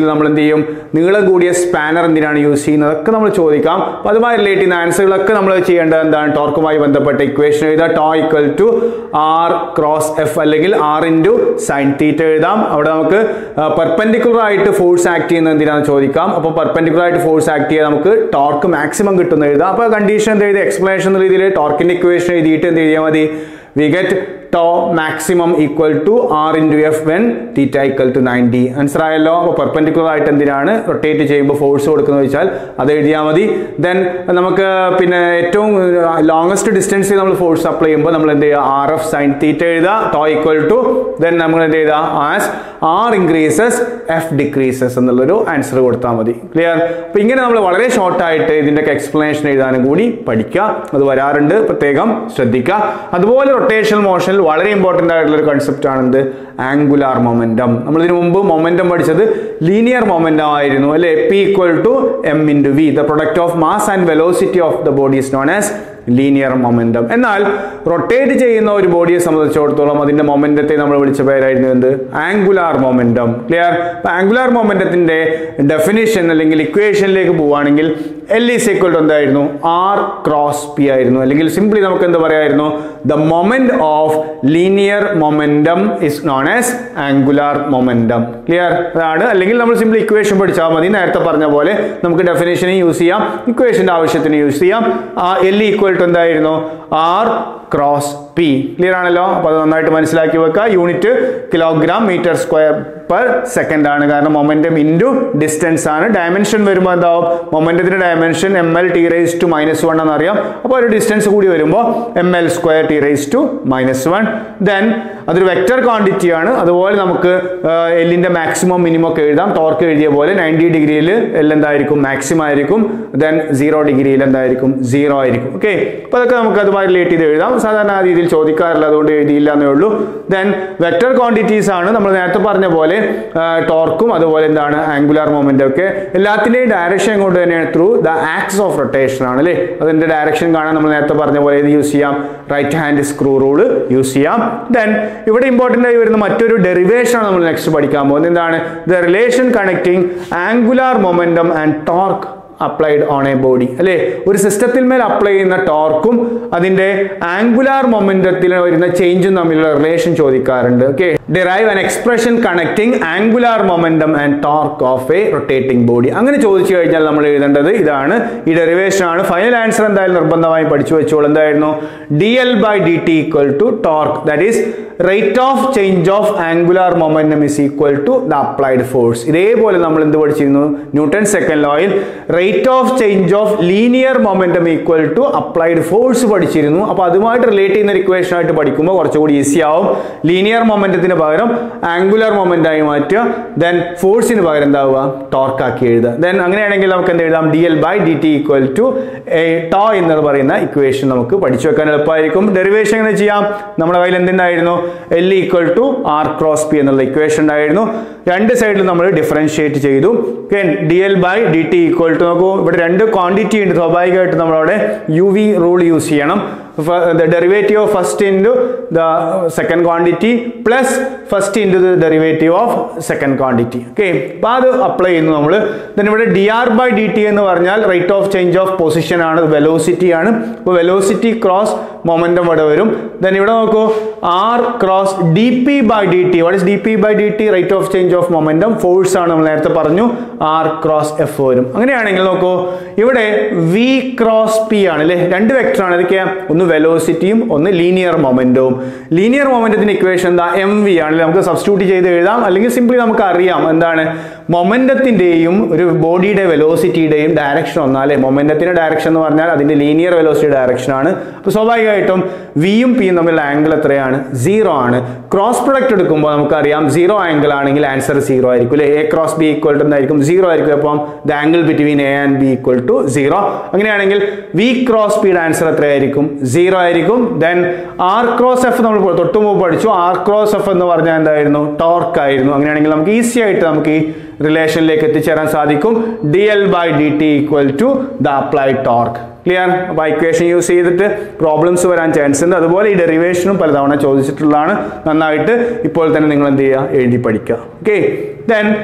നമ്മൾ എന്ത് ചെയ്യും നീളം കൂടിയ സ്പാനർ എന്തിനാണ് യൂസ് ചെയ്യുന്നത് അതൊക്കെ നമ്മൾ ചോദിക്കാം അപ്പോൾ അതുമായി റിലേറ്റ് ചെയ്യുന്ന ആൻസറുകളൊക്കെ നമ്മൾ ചെയ്യേണ്ടത് എന്താണ് ടോർക്കുമായി ബന്ധപ്പെട്ട ഇക്വേഷൻ എഴുതുക tau equal to R cross F അല്ലെങ്കിൽ ആർ ഇൻറ്റു സൈൻ തീറ്റ എഴുതാം അവിടെ നമുക്ക് പെർപെൻഡിക്കുലർ ആയിട്ട് ഫോഴ്സ് ആക്ട് ചെയ്യുന്നത് എന്തിനാണെന്ന് ചോദിക്കാം അപ്പോൾ പെർപെൻഡിക്കുലർ ആയിട്ട് ഫോഴ്സ് ആക്ട് ചെയ്താൽ നമുക്ക് ടോർക്ക് മാക്സിമം കിട്ടുന്ന എഴുതാം അപ്പോൾ കണ്ടീഷൻ എന്ത് എഴുതി എക്സ്പ്ലനേഷൻ എന്ന രീതിയിൽ ടോർക്കിന്റെ ഇക്വേഷൻ എഴുതിയിട്ട് എന്ത് ചെയ്താൽ മതി we get tau maximum equal to R into F when theta equal to ninety answer ആയല്ലോ അപ്പോൾ പെർപെൻഡിക്കുലർ ആയിട്ട് എന്തിനാണ് റൊട്ടേറ്റ് ചെയ്യുമ്പോൾ ഫോഴ്സ് കൊടുക്കുന്നത് വെച്ചാൽ അത് എഴുതിയാൽ മതി ദെൻ നമുക്ക് പിന്നെ ഏറ്റവും ലോങ്സ്റ്റ് ഡിസ്റ്റൻസിൽ നമ്മൾ ഫോഴ്സ് അപ്ലൈ ചെയ്യുമ്പോൾ നമ്മൾ എന്ത് ചെയ്യുക ആർ എഫ് സൈൻ തീറ്റ എഴുതുക ടോ ഈക്വൽ ടു ദെൻ നമ്മൾ എന്ത് ചെയ്യുക as R increases F decreases എന്നുള്ളൊരു ആൻസർ കൊടുത്താൽ മതി ക്ലിയർ അപ്പോൾ ഇങ്ങനെ നമ്മൾ വളരെ ഷോർട്ടായിട്ട് ഇതിൻ്റെയൊക്കെ എക്സ്പ്ലനേഷൻ എഴുതാനും കൂടി പഠിക്കുക അത് വരാറുണ്ട് പ്രത്യേകം ശ്രദ്ധിക്കുക അതുപോലെ റൊട്ടേഷണൽ മോഷനിൽ വളരെ ഇമ്പോർട്ടൻ്റ് ആയിട്ടുള്ള ഒരു കൺസെപ്റ്റ് ആണ് എന്ത് ആംഗുലാർ മൊമെൻറ്റം നമ്മൾ ഇതിനു മുമ്പ് മൊമെൻറ്റം പഠിച്ചത് ലീനിയർ മൊമെൻറ്റം ആയിരുന്നു അല്ലെ P equal to M into V the product of mass and velocity of the body is known as linear momentum എന്നാൽ റൊട്ടേറ്റ് ചെയ്യുന്ന ഒരു ബോഡിയെ സംബന്ധിച്ചിടത്തോളം അതിന്റെ മൊമെന്റത്തെ നമ്മൾ വിളിച്ച പേരായിരുന്നു എന്ത് ആംഗുലാർ മൊമെന്റം ക്ലിയർ ആംഗുലാർ മൊമെന്റത്തിന്റെ ഡെഫിനിഷൻ അല്ലെങ്കിൽ ഇക്വേഷനിലേക്ക് പോവുകയാണെങ്കിൽ എൽ ഈസ് ഈക്വൽ ടു എന്തായിരുന്നു ആർ ക്രോസ് പി ആയിരുന്നു അല്ലെങ്കിൽ സിംപ്ലി നമുക്ക് എന്ത് പറയായിരുന്നു the moment of linear momentum is known as angular momentum clear അതാണ് അല്ലെങ്കിൽ നമ്മൾ സിംപ്ലി ഇക്വേഷൻ പഠിച്ചാൽ മതി നേരത്തെ പറഞ്ഞ പോലെ നമുക്ക് ഡെഫിനേഷന് യൂസ് ചെയ്യാം ഇക്വേഷന്റെ ആവശ്യത്തിന് യൂസ് ചെയ്യാം എൽ ഈക്വൽ ടു എന്തായിരുന്നു ആർ ക്രോസ് പി ക്ലിയർ ആണല്ലോ അപ്പോൾ അത് നന്നായിട്ട് മനസ്സിലാക്കി വെക്കുക unit kilogram metre square per second ആണ് കാരണം മൊമെന്റം ഇൻറ്റു ഡിസ്റ്റൻസ് ആണ് ഡയമെൻഷൻ വരുമ്പോൾ എന്താവും മൊമെന്റത്തിന്റെ dimension M L T raise to minus one എന്നറിയാം അപ്പോൾ ഒരു ഡിസ്റ്റൻസ് കൂടി വരുമ്പോൾ M L square T raise to minus one then അതൊരു വെക്റ്റർ ക്വാണ്ടിറ്റി ആണ് അതുപോലെ നമുക്ക് എല്ലിന്റെ മാക്സിമം മിനിമം ഒക്കെ എഴുതാം ടോർക്ക് എഴുതിയ പോലെ നയൻറ്റി ഡിഗ്രിയിൽ എൽ എന്തായിരിക്കും മാക്സിമം ആയിരിക്കും ദെൻ സീറോ ഡിഗ്രിയിൽ എന്തായിരിക്കും സീറോ ആയിരിക്കും ഓക്കെ അപ്പോൾ അതൊക്കെ നമുക്ക് അതുമായി റിലേറ്റ് ചെയ്ത് എഴുതാം സാധാരണ ആ രീതിയിൽ ചോദിക്കാറില്ല അതുകൊണ്ട് എഴുതിയില്ല എന്നേ ഉള്ളൂ ദെൻ വെക്റ്റർ ക്വാണ്ടിറ്റീസ് ആണ് നമ്മൾ നേരത്തെ പറഞ്ഞ പോലെ ടോർക്കും അതുപോലെ എന്താണ് ആംഗുലാർ മൊമെന്റും ഒക്കെ എല്ലാത്തിൻ്റെയും ഡയറക്ഷൻ കൊണ്ട് തന്നെയാണ് through the axis of rotation ആണ് അല്ലേ അതിന്റെ ഡയറക്ഷൻ കാണാൻ നമ്മൾ നേരത്തെ പറഞ്ഞ പോലെ ഇത് യൂസ് ചെയ്യാം right hand screw rule use ചെയ്യാം ദെൻ ഇവിടെ ഇമ്പോർട്ടൻ്റ് ആയി വരുന്ന മറ്റൊരു ഡെറിവേഷൻ ആണ് നമ്മൾ നെക്സ്റ്റ് പഠിക്കാൻ പോകുന്നത് എന്താണ് the relation connecting angular momentum and torque applied on a body അല്ലേ ഒരു സിസ്റ്റത്തിൽ മേൽ അപ്ലൈ ചെയ്യുന്ന ടോർക്കും അതിന്റെ ആംഗുലാർ മൊമെന്റത്തിൽ വരുന്ന ചേഞ്ചും തമ്മിലുള്ള റിലേഷൻ ചോദിക്കാറുണ്ട് okay derive an expression connecting angular momentum and torque of a rotating body അങ്ങനെ ചോദിച്ചു കഴിഞ്ഞാൽ നമ്മൾ എഴുതേണ്ടത് ഇതാണ് ഈ ഡെറിവേഷൻ ആണ് ഫൈനൽ ആൻസർ എന്തായാലും നിർബന്ധമായും പഠിച്ചു വെച്ചോളൂ എന്തായിരുന്നു D L by D T equal to torque that is rate of change of angular momentum is equal to the applied force ഇതേപോലെ നമ്മൾ എന്ത് പഠിച്ചിരുന്നു ന്യൂട്ടൺ സെക്കൻഡ് ലോയിൽ rate of change of linear momentum equal to applied force പഠിച്ചിരുന്നു അപ്പോൾ അതുമായിട്ട് relate ചെയ്യുന്ന equation ആയിട്ട് പഠിക്കുമ്പോൾ കുറച്ചുകൂടി ഈസി ആവും ലീനിയർ മൊമെന്റത്തിന് പകരം ആംഗുലർ മൊമെന്റ് ആയി മാറ്റുക ദെൻ ഫോഴ്സിന് പകരം എന്താവുക ടോർക്ക് ആക്കി എഴുതുക ദെൻ അങ്ങനെയാണെങ്കിൽ നമുക്ക് എന്ത് എഴുതാം D L by D T equal to A tau എന്ന് പറയുന്ന ഇക്വേഷൻ നമുക്ക് പഠിച്ചു വെക്കാൻ എളുപ്പമായിരിക്കും ഡെറിവേഷൻ എങ്ങനെ ചെയ്യാം നമ്മുടെ കയ്യിൽ എന്തുണ്ടായിരുന്നു L equal to R cross P എന്നുള്ള ഇക്വേഷൻ ഉണ്ടായിരുന്നു രണ്ട് സൈഡിൽ നമ്മൾ ഡിഫറൻഷിയേറ്റ് ചെയ്തു D L by D T equal to നോക്കൂ ഇവിടെ രണ്ട് ക്വാണ്ടിറ്റി ഉണ്ട് സ്വാഭാവികമായിട്ട് നമ്മളവിടെ യു വി റൂൾ യൂസ് ചെയ്യണം the derivative of first into the second quantity plus first into the derivative of second quantity okay അപ്പോൾ അത് അപ്ലൈ ചെയ്യുന്നു നമ്മൾ then ഇവിടെ D R by D T എന്ന് പറഞ്ഞാൽ rate of change of position ആണ് velocity ആണ് അപ്പോൾ വെലോസിറ്റി ക്രോസ് മൊമെന്റം ഇവിടെ വരും then ഇവിടെ നോക്കൂ R cross D P by D T what is D P by D T rate of change of momentum force ആണ് നമ്മൾ നേരത്തെ പറഞ്ഞു ആർ ക്രോസ് എഫ് വരും അങ്ങനെയാണെങ്കിൽ നോക്കൂ ഇവിടെ വി ക്രോസ് പി ആണ് അല്ലേ രണ്ട് വെക്ടർ ആണ് ഇതൊക്കെയാ ഒന്ന് വെലോസിറ്റിയും ഒന്ന് ലീനിയർ മൊമെന്റവും ലീനിയർ മൊമെന്റത്തിന്റെ ഇക്വേഷൻ എന്താ എം വി ആണ് നമുക്ക് സബ്സ്റ്റിറ്റ്യൂട്ട് ചെയ്ത് എഴുതാം അല്ലെങ്കിൽ സിംപ്ലി നമുക്ക് അറിയാം എന്താണ് മൊമെന്റത്തിന്റെയും ഒരു ബോഡിയുടെ വെലോസിറ്റിയുടെയും ഡയറക്ഷൻ ഒന്നാലേ മൊമെന്റത്തിന്റെ ഡയറക്ഷൻ എന്ന് പറഞ്ഞാൽ അതിന്റെ ലീനിയർ വെലോസിറ്റി ഡയറക്ഷൻ ആണ് അപ്പോൾ സ്വാഭാവികമായിട്ടും വിയും പിയും തമ്മിലുള്ള ആംഗിൾ എത്രയാണ് സീറോ ആണ് ക്രോസ് പ്രൊഡക്റ്റ് എടുക്കുമ്പോൾ നമുക്കറിയാം സീറോ ആംഗിൾ ആണെങ്കിൽ ആൻസർ സീറോ ആയിരിക്കും അല്ലേ A cross B equal to എന്തായിരിക്കും സീറോ ആയിരിക്കും അപ്പം the angle between A and B equal to zero അങ്ങനെയാണെങ്കിൽ വി ക്രോസ് ബിയുടെ ആൻസർ എത്രയായിരിക്കും സീറോ ആയിരിക്കും ദെൻ ആർ ക്രോസ് എഫ് നമ്മൾ തൊട്ട് മുമ്പ് പഠിച്ചു ആർ ക്രോസ് എഫ് എന്ന് പറഞ്ഞാൽ എന്തായിരുന്നു ടോർക്ക് ആയിരുന്നു അങ്ങനെയാണെങ്കിൽ നമുക്ക് ഈസി ആയിട്ട് നമുക്ക് ഈ റിലേഷനിലേക്ക് എത്തിച്ചേരാൻ സാധിക്കും D L by D T equal to the applied torque clear അപ്പോൾ ഇക്വേഷൻ യൂസ് ചെയ്തിട്ട് പ്രോബ്ലംസ് വരാൻ ചാൻസ് ഉണ്ട് അതുപോലെ ഈ ഡെറിവേഷനും പലതവണ ചോദിച്ചിട്ടുള്ളതാണ് നന്നായിട്ട് ഇപ്പോൾ തന്നെ നിങ്ങൾ എന്ത് ചെയ്യുക എഴുതി പഠിക്കുക ഓക്കെ ദെൻ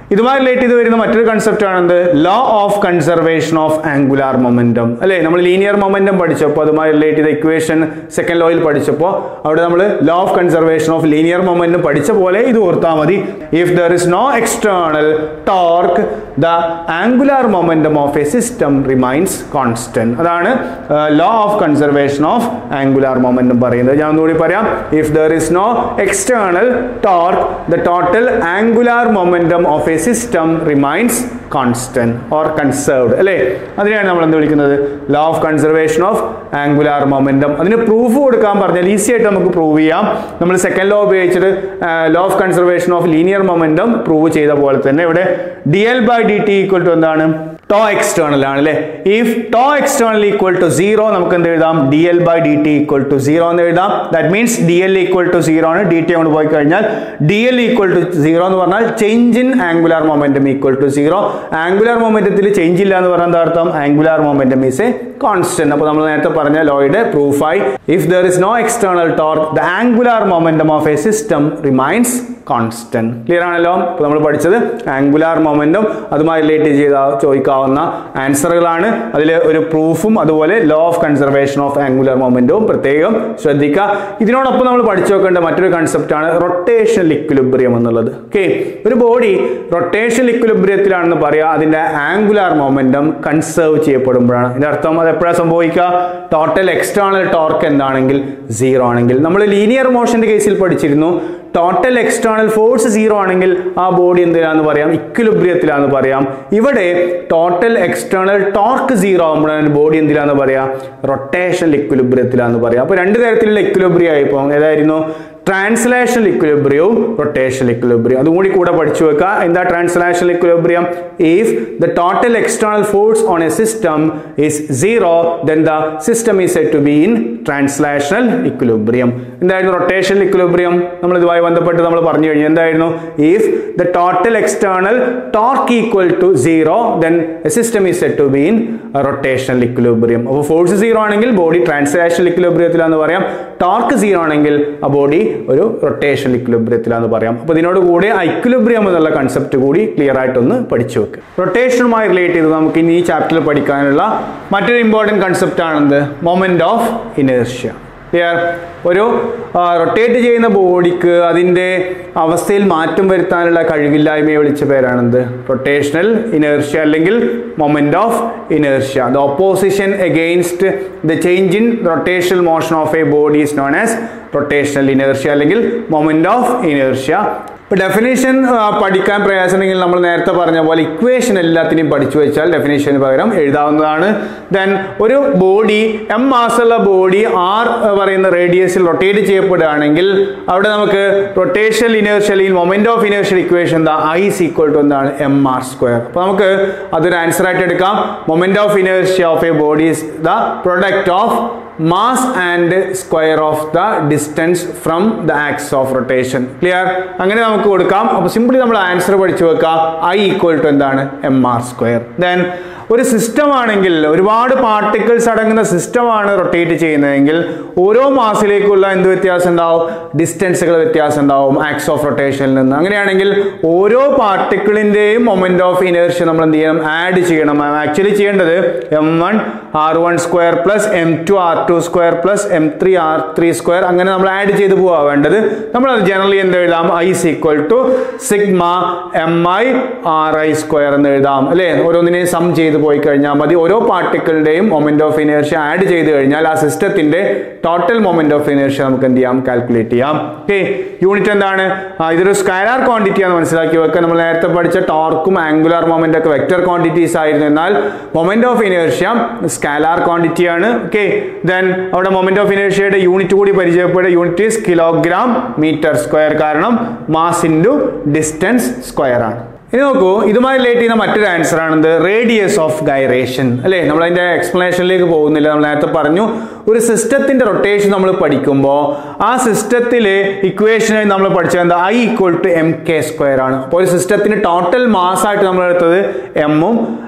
ഇതുമായി റിലേറ്റ് ചെയ്ത് വരുന്ന മറ്റൊരു കൺസെപ്റ്റ് ആണെന്ത് law of conservation of angular momentum അല്ലേ നമ്മൾ ലീനിയർ മൊമെന്റം പഠിച്ചപ്പോൾ അതുമായി റിലേറ്റ് ചെയ്ത ഇക്വേഷൻ സെക്കൻഡ് ലോയിൽ പഠിച്ചപ്പോൾ അവിടെ നമ്മൾ law of conservation of linear momentum പഠിച്ച പോലെ ഇത് ഓർത്താൽ മതി if there is no external torque the angular momentum of a system remains constant അതാണ് law of conservation of angular momentum പറയുന്നത് ഞാൻ ഒന്നുകൂടി പറയാം if there is no external torque the total angular momentum of a system remains constant or conserved അല്ലേ അതിനെയാണ് നമ്മൾ എന്ത് വിളിക്കുന്നത് law of conservation of angular momentum അതിന് പ്രൂഫ് കൊടുക്കാൻ പറഞ്ഞാൽ ഈസി ആയിട്ട് നമുക്ക് പ്രൂവ് ചെയ്യാം നമ്മൾ സെക്കൻഡ് ലോ ഉപയോഗിച്ചിട്ട് law of conservation of linear momentum prove ചെയ്ത പോലെ തന്നെ ഇവിടെ D L by D T equal to എന്താണ് ടോ എക്സ്റ്റേണൽ ആണ് അല്ലേ if tau external equal to zero നമുക്ക് എന്ത് എഴുതാം D L by D T equal to zero എന്ന് എഴുതാം that means D L equal to zero ആണ് ഡി ടി കൊണ്ട് പോയി കഴിഞ്ഞാൽ D L equal to zero എന്ന് പറഞ്ഞാൽ change in angular momentum equal to zero ആംഗുലാർ മൊമെന്റത്തിൽ ചേഞ്ച് ഇല്ല എന്ന് പറഞ്ഞാൽ എന്താ അർത്ഥം angular momentum is a constant അപ്പോൾ നമ്മൾ നേരത്തെ പറഞ്ഞ ലോയുടെ പ്രൂഫായി if there is no external torque the angular momentum of a system remains constant clear ആണല്ലോ അപ്പോൾ നമ്മൾ പഠിച്ചത് ആംഗുലാർ മൊമെന്റം അതുമായി റിലേറ്റ് ചെയ്ത ചോദിക്കാവുന്ന ആൻസറുകളാണ് അതിൽ ഒരു പ്രൂഫും അതുപോലെ law of conservation of angular മൊമെന്റവും പ്രത്യേകം ശ്രദ്ധിക്കുക ഇതിനോടൊപ്പം നമ്മൾ പഠിച്ചു വെക്കേണ്ട മറ്റൊരു കൺസെപ്റ്റ് ആണ് റൊട്ടേഷൻ ഇക്വിലിബ്രിയം എന്നുള്ളത് ഓക്കെ ഒരു ബോഡി റൊട്ടേഷൻ ഇക്വിലിബ്രിയത്തിലാണെന്ന് പറയാം അതിന്റെ ആംഗുലാർ മൊമെന്റം കൺസേർവ് ചെയ്യപ്പെടുമ്പോഴാണ് ഇതിന്റെ അർത്ഥം അത് എപ്പോഴാണ് സംഭവിക്കുക ടോട്ടൽ എക്സ്റ്റേണൽ ടോർക്ക് എന്താണെങ്കിൽ സീറോ ആണെങ്കിൽ നമ്മൾ ലീനിയർ മോഷന്റെ കേസിൽ പഠിച്ചിരുന്നു ടോട്ടൽ എക്സ്റ്റേണൽ ഫോഴ്സ് സീറോ ആണെങ്കിൽ ആ ബോഡി എന്തിനാന്ന് പറയാം ഇക്വിലിബ്രിയത്തിലാന്ന് പറയാം ഇവിടെ ടോട്ടൽ എക്സ്റ്റേണൽ ടോർക്ക് സീറോ ആകുമ്പോഴാണ് ബോഡി എന്തിലാന്ന് പറയാം റൊട്ടേഷൻ ഇക്വിലിബ്രിയത്തിലാന്ന് പറയാം അപ്പോൾ രണ്ട് തരത്തിലുള്ള ഇക്വിലിബ്രിയം ആയിപ്പോൾ ഏതായിരുന്നു ട്രാൻസ്ലേഷൻ ഇക്വിലിബ്രിയവും റൊട്ടേഷൻ ഇക്വിലിബ്രിയം അതും കൂടി കൂടെ പഠിച്ചു വെക്കുക എന്താ translation equilibrium if the total external force on a system is zero then the system is set to be in translational equilibrium എന്തായിരുന്നു റൊട്ടേഷൻ ഇക്വിലിബ്രിയം നമ്മൾ ഇതുമായി ബന്ധപ്പെട്ട് നമ്മൾ പറഞ്ഞു കഴിഞ്ഞു എന്തായിരുന്നു if the total external torque equal to zero then system is set to be in rotation equilibrium അപ്പോൾ force zero ആണെങ്കിൽ ബോഡി ട്രാൻസ്ലേഷൻ ഇക്വിലിബ്രിയത്തിലാന്ന് പറയാം ടോർക്ക് സീറോ ആണെങ്കിൽ ആ ബോഡി ഒരു റൊട്ടേഷൻ ഇക്വിലിബ്രിയത്തിലാന്ന് പറയാം അപ്പോൾ ഇതിനോട് കൂടി ഇക്വിലിബ്രിയം എന്നുള്ള കൺസെപ്റ്റ് കൂടി ക്ലിയർ ആയിട്ടൊന്ന് പഠിച്ചു വെക്കുക റൊട്ടേഷനുമായി റിലേറ്റ് ചെയ്ത് നമുക്ക് ഇനി ഈ ചാപ്റ്ററിൽ പഠിക്കാനുള്ള മറ്റൊരു ഇമ്പോർട്ടൻറ്റ് കൺസെപ്റ്റ് ആണെന്ത് മൊമെന്റ് ഓഫ് ഇനേർഷ്യ ക്ലിയർ ഒരു റൊട്ടേറ്റ് ചെയ്യുന്ന ബോഡിക്ക് അതിൻ്റെ അവസ്ഥയിൽ മാറ്റം വരുത്താനുള്ള കഴിവില്ലായ്മയെ വിളിച്ച പേരാണെന്ത് റൊട്ടേഷണൽ ഇനേർഷ്യ അല്ലെങ്കിൽ moment of inertia the opposition against the change in rotational motion of a body is known as rotational inertia അല്ലെങ്കിൽ മൊമെന്റ് ഓഫ് ഇനേർഷ്യ ഇപ്പോൾ ഡെഫിനേഷൻ പഠിക്കാൻ പ്രയാസമുണ്ടെങ്കിൽ നമ്മൾ നേരത്തെ പറഞ്ഞ പോലെ ഇക്വേഷൻ എല്ലാത്തിനെയും പഠിച്ചു വെച്ചാൽ ഡെഫിനേഷന് പകരം എഴുതാവുന്നതാണ് ദെൻ ഒരു ബോഡി എം മാസുള്ള ബോഡി ആർ പറയുന്ന റേഡിയസിൽ റൊട്ടേറ്റ് ചെയ്യപ്പെടുകയാണെങ്കിൽ അവിടെ നമുക്ക് റൊട്ടേഷൻ ഇനേർഷ്യലിൽ മൊമെന്റ് ഓഫ് ഇനേർഷ്യൽ ഇക്വേഷൻ എന്താ ഐ is equal to എന്താണ് എം ആർ സ്ക്വയർ അപ്പോൾ നമുക്ക് അതൊരു ആൻസർ ആയിട്ട് എടുക്കാം moment of inertia of a body is the product of mass and square of the distance from the axis of rotation clear അങ്ങനെ നമുക്ക് കൊടുക്കാം അപ്പോൾ സിംപ്ലി നമ്മൾ ആൻസർ പഠിച്ചു വെക്കാം ഐ ഈക്വൽ ടു എന്താണ് എം ആർ സ്ക്വയർ ദെൻ ഒരു system ആണെങ്കിൽ ഒരുപാട് പാർട്ടിക്കിൾസ് അടങ്ങുന്ന സിസ്റ്റമാണ് റൊട്ടേറ്റ് ചെയ്യുന്നതെങ്കിൽ ഓരോ മാസിലേക്കുള്ള എന്ത് വ്യത്യാസം ഉണ്ടാവും ഡിസ്റ്റൻസുകൾ വ്യത്യാസം ഉണ്ടാവും ആക്സ് ഓഫ് റൊട്ടേഷനിൽ നിന്ന് അങ്ങനെയാണെങ്കിൽ ഓരോ പാർട്ടിക്കിളിൻ്റെയും മൊമെന്റ് ഓഫ് ഇനേർഷ്യ നമ്മൾ എന്ത് ചെയ്യണം ആഡ് ചെയ്യണം ആക്ച്വലി ചെയ്യേണ്ടത് M one R one square plus M two R two square plus M three R three square അങ്ങനെ നമ്മൾ ആഡ് ചെയ്ത് പോവാ വേണ്ടത് നമ്മൾ അത് ജനറലി എന്ത് എഴുതാം I is equal to sigma M I R I square എന്ന് എഴുതാം അല്ലേ ഓരോന്നിനെയും സം ചെയ്ത് പോയി കഴിഞ്ഞാൽ മതി ഓരോ പാർട്ടിക്കിളിന്റെയും മൊമെന്റ് ഓഫ് ഇനേർഷ്യ ആഡ് ചെയ്ത് കഴിഞ്ഞാൽ ആ സിസ്റ്റത്തിന്റെ ടോട്ടൽ മൊമെന്റ് ഓഫ് ഇനേർഷ്യ നമുക്ക് എന്ത് ചെയ്യാം കാൽക്കുലേറ്റ് ചെയ്യാം ഓക്കെ യൂണിറ്റ് എന്താണ് ആ, ഇതൊരു സ്കൈലാർ ക്വാണ്ടിറ്റി ആണ് മനസ്സിലാക്കി വെക്കുക നമ്മൾ നേരത്തെ പഠിച്ച ടോർക്കും ആംഗുലാർ മൊമെന്റ് ഒക്കെ വെക്ടർ ക്വാണ്ടിറ്റീസ് ആയിരുന്നു എന്നാൽ moment of inertia scalar quantity ആണ് ഓക്കെ ദെൻ അവിടെ മൊമെന്റ് ഓഫ് ഇനേർഷ്യയുടെ യൂണിറ്റ് കൂടി പരിചയപ്പെടുക unit is kilogram metre square കാരണം മാസ് ഇൻറ്റു ഡിസ്റ്റൻസ് സ്ക്വയർ ആണ് ഇനി നോക്കൂ ഇതുമായി റിലേറ്റ് ചെയ്യുന്ന മറ്റൊരു ആൻസർ ആണെന്ത് റേഡിയസ് ഓഫ് ഗൈറേഷൻ അല്ലേ നമ്മൾ അതിന്റെ എക്സ്പ്ലനേഷനിലേക്ക് പോകുന്നില്ല നമ്മൾ നേരത്തെ പറഞ്ഞു ഒരു സിസ്റ്റത്തിന്റെ റൊട്ടേഷൻ നമ്മൾ പഠിക്കുമ്പോൾ ആ സിസ്റ്റത്തിലെ ഇക്വേഷനായി നമ്മൾ പഠിച്ചത് എന്താ I equal to M K square ആണ് അപ്പോൾ ഒരു സിസ്റ്റത്തിന് ടോട്ടൽ മാസ് ആയിട്ട് നമ്മൾ എടുത്തത് എമ്മും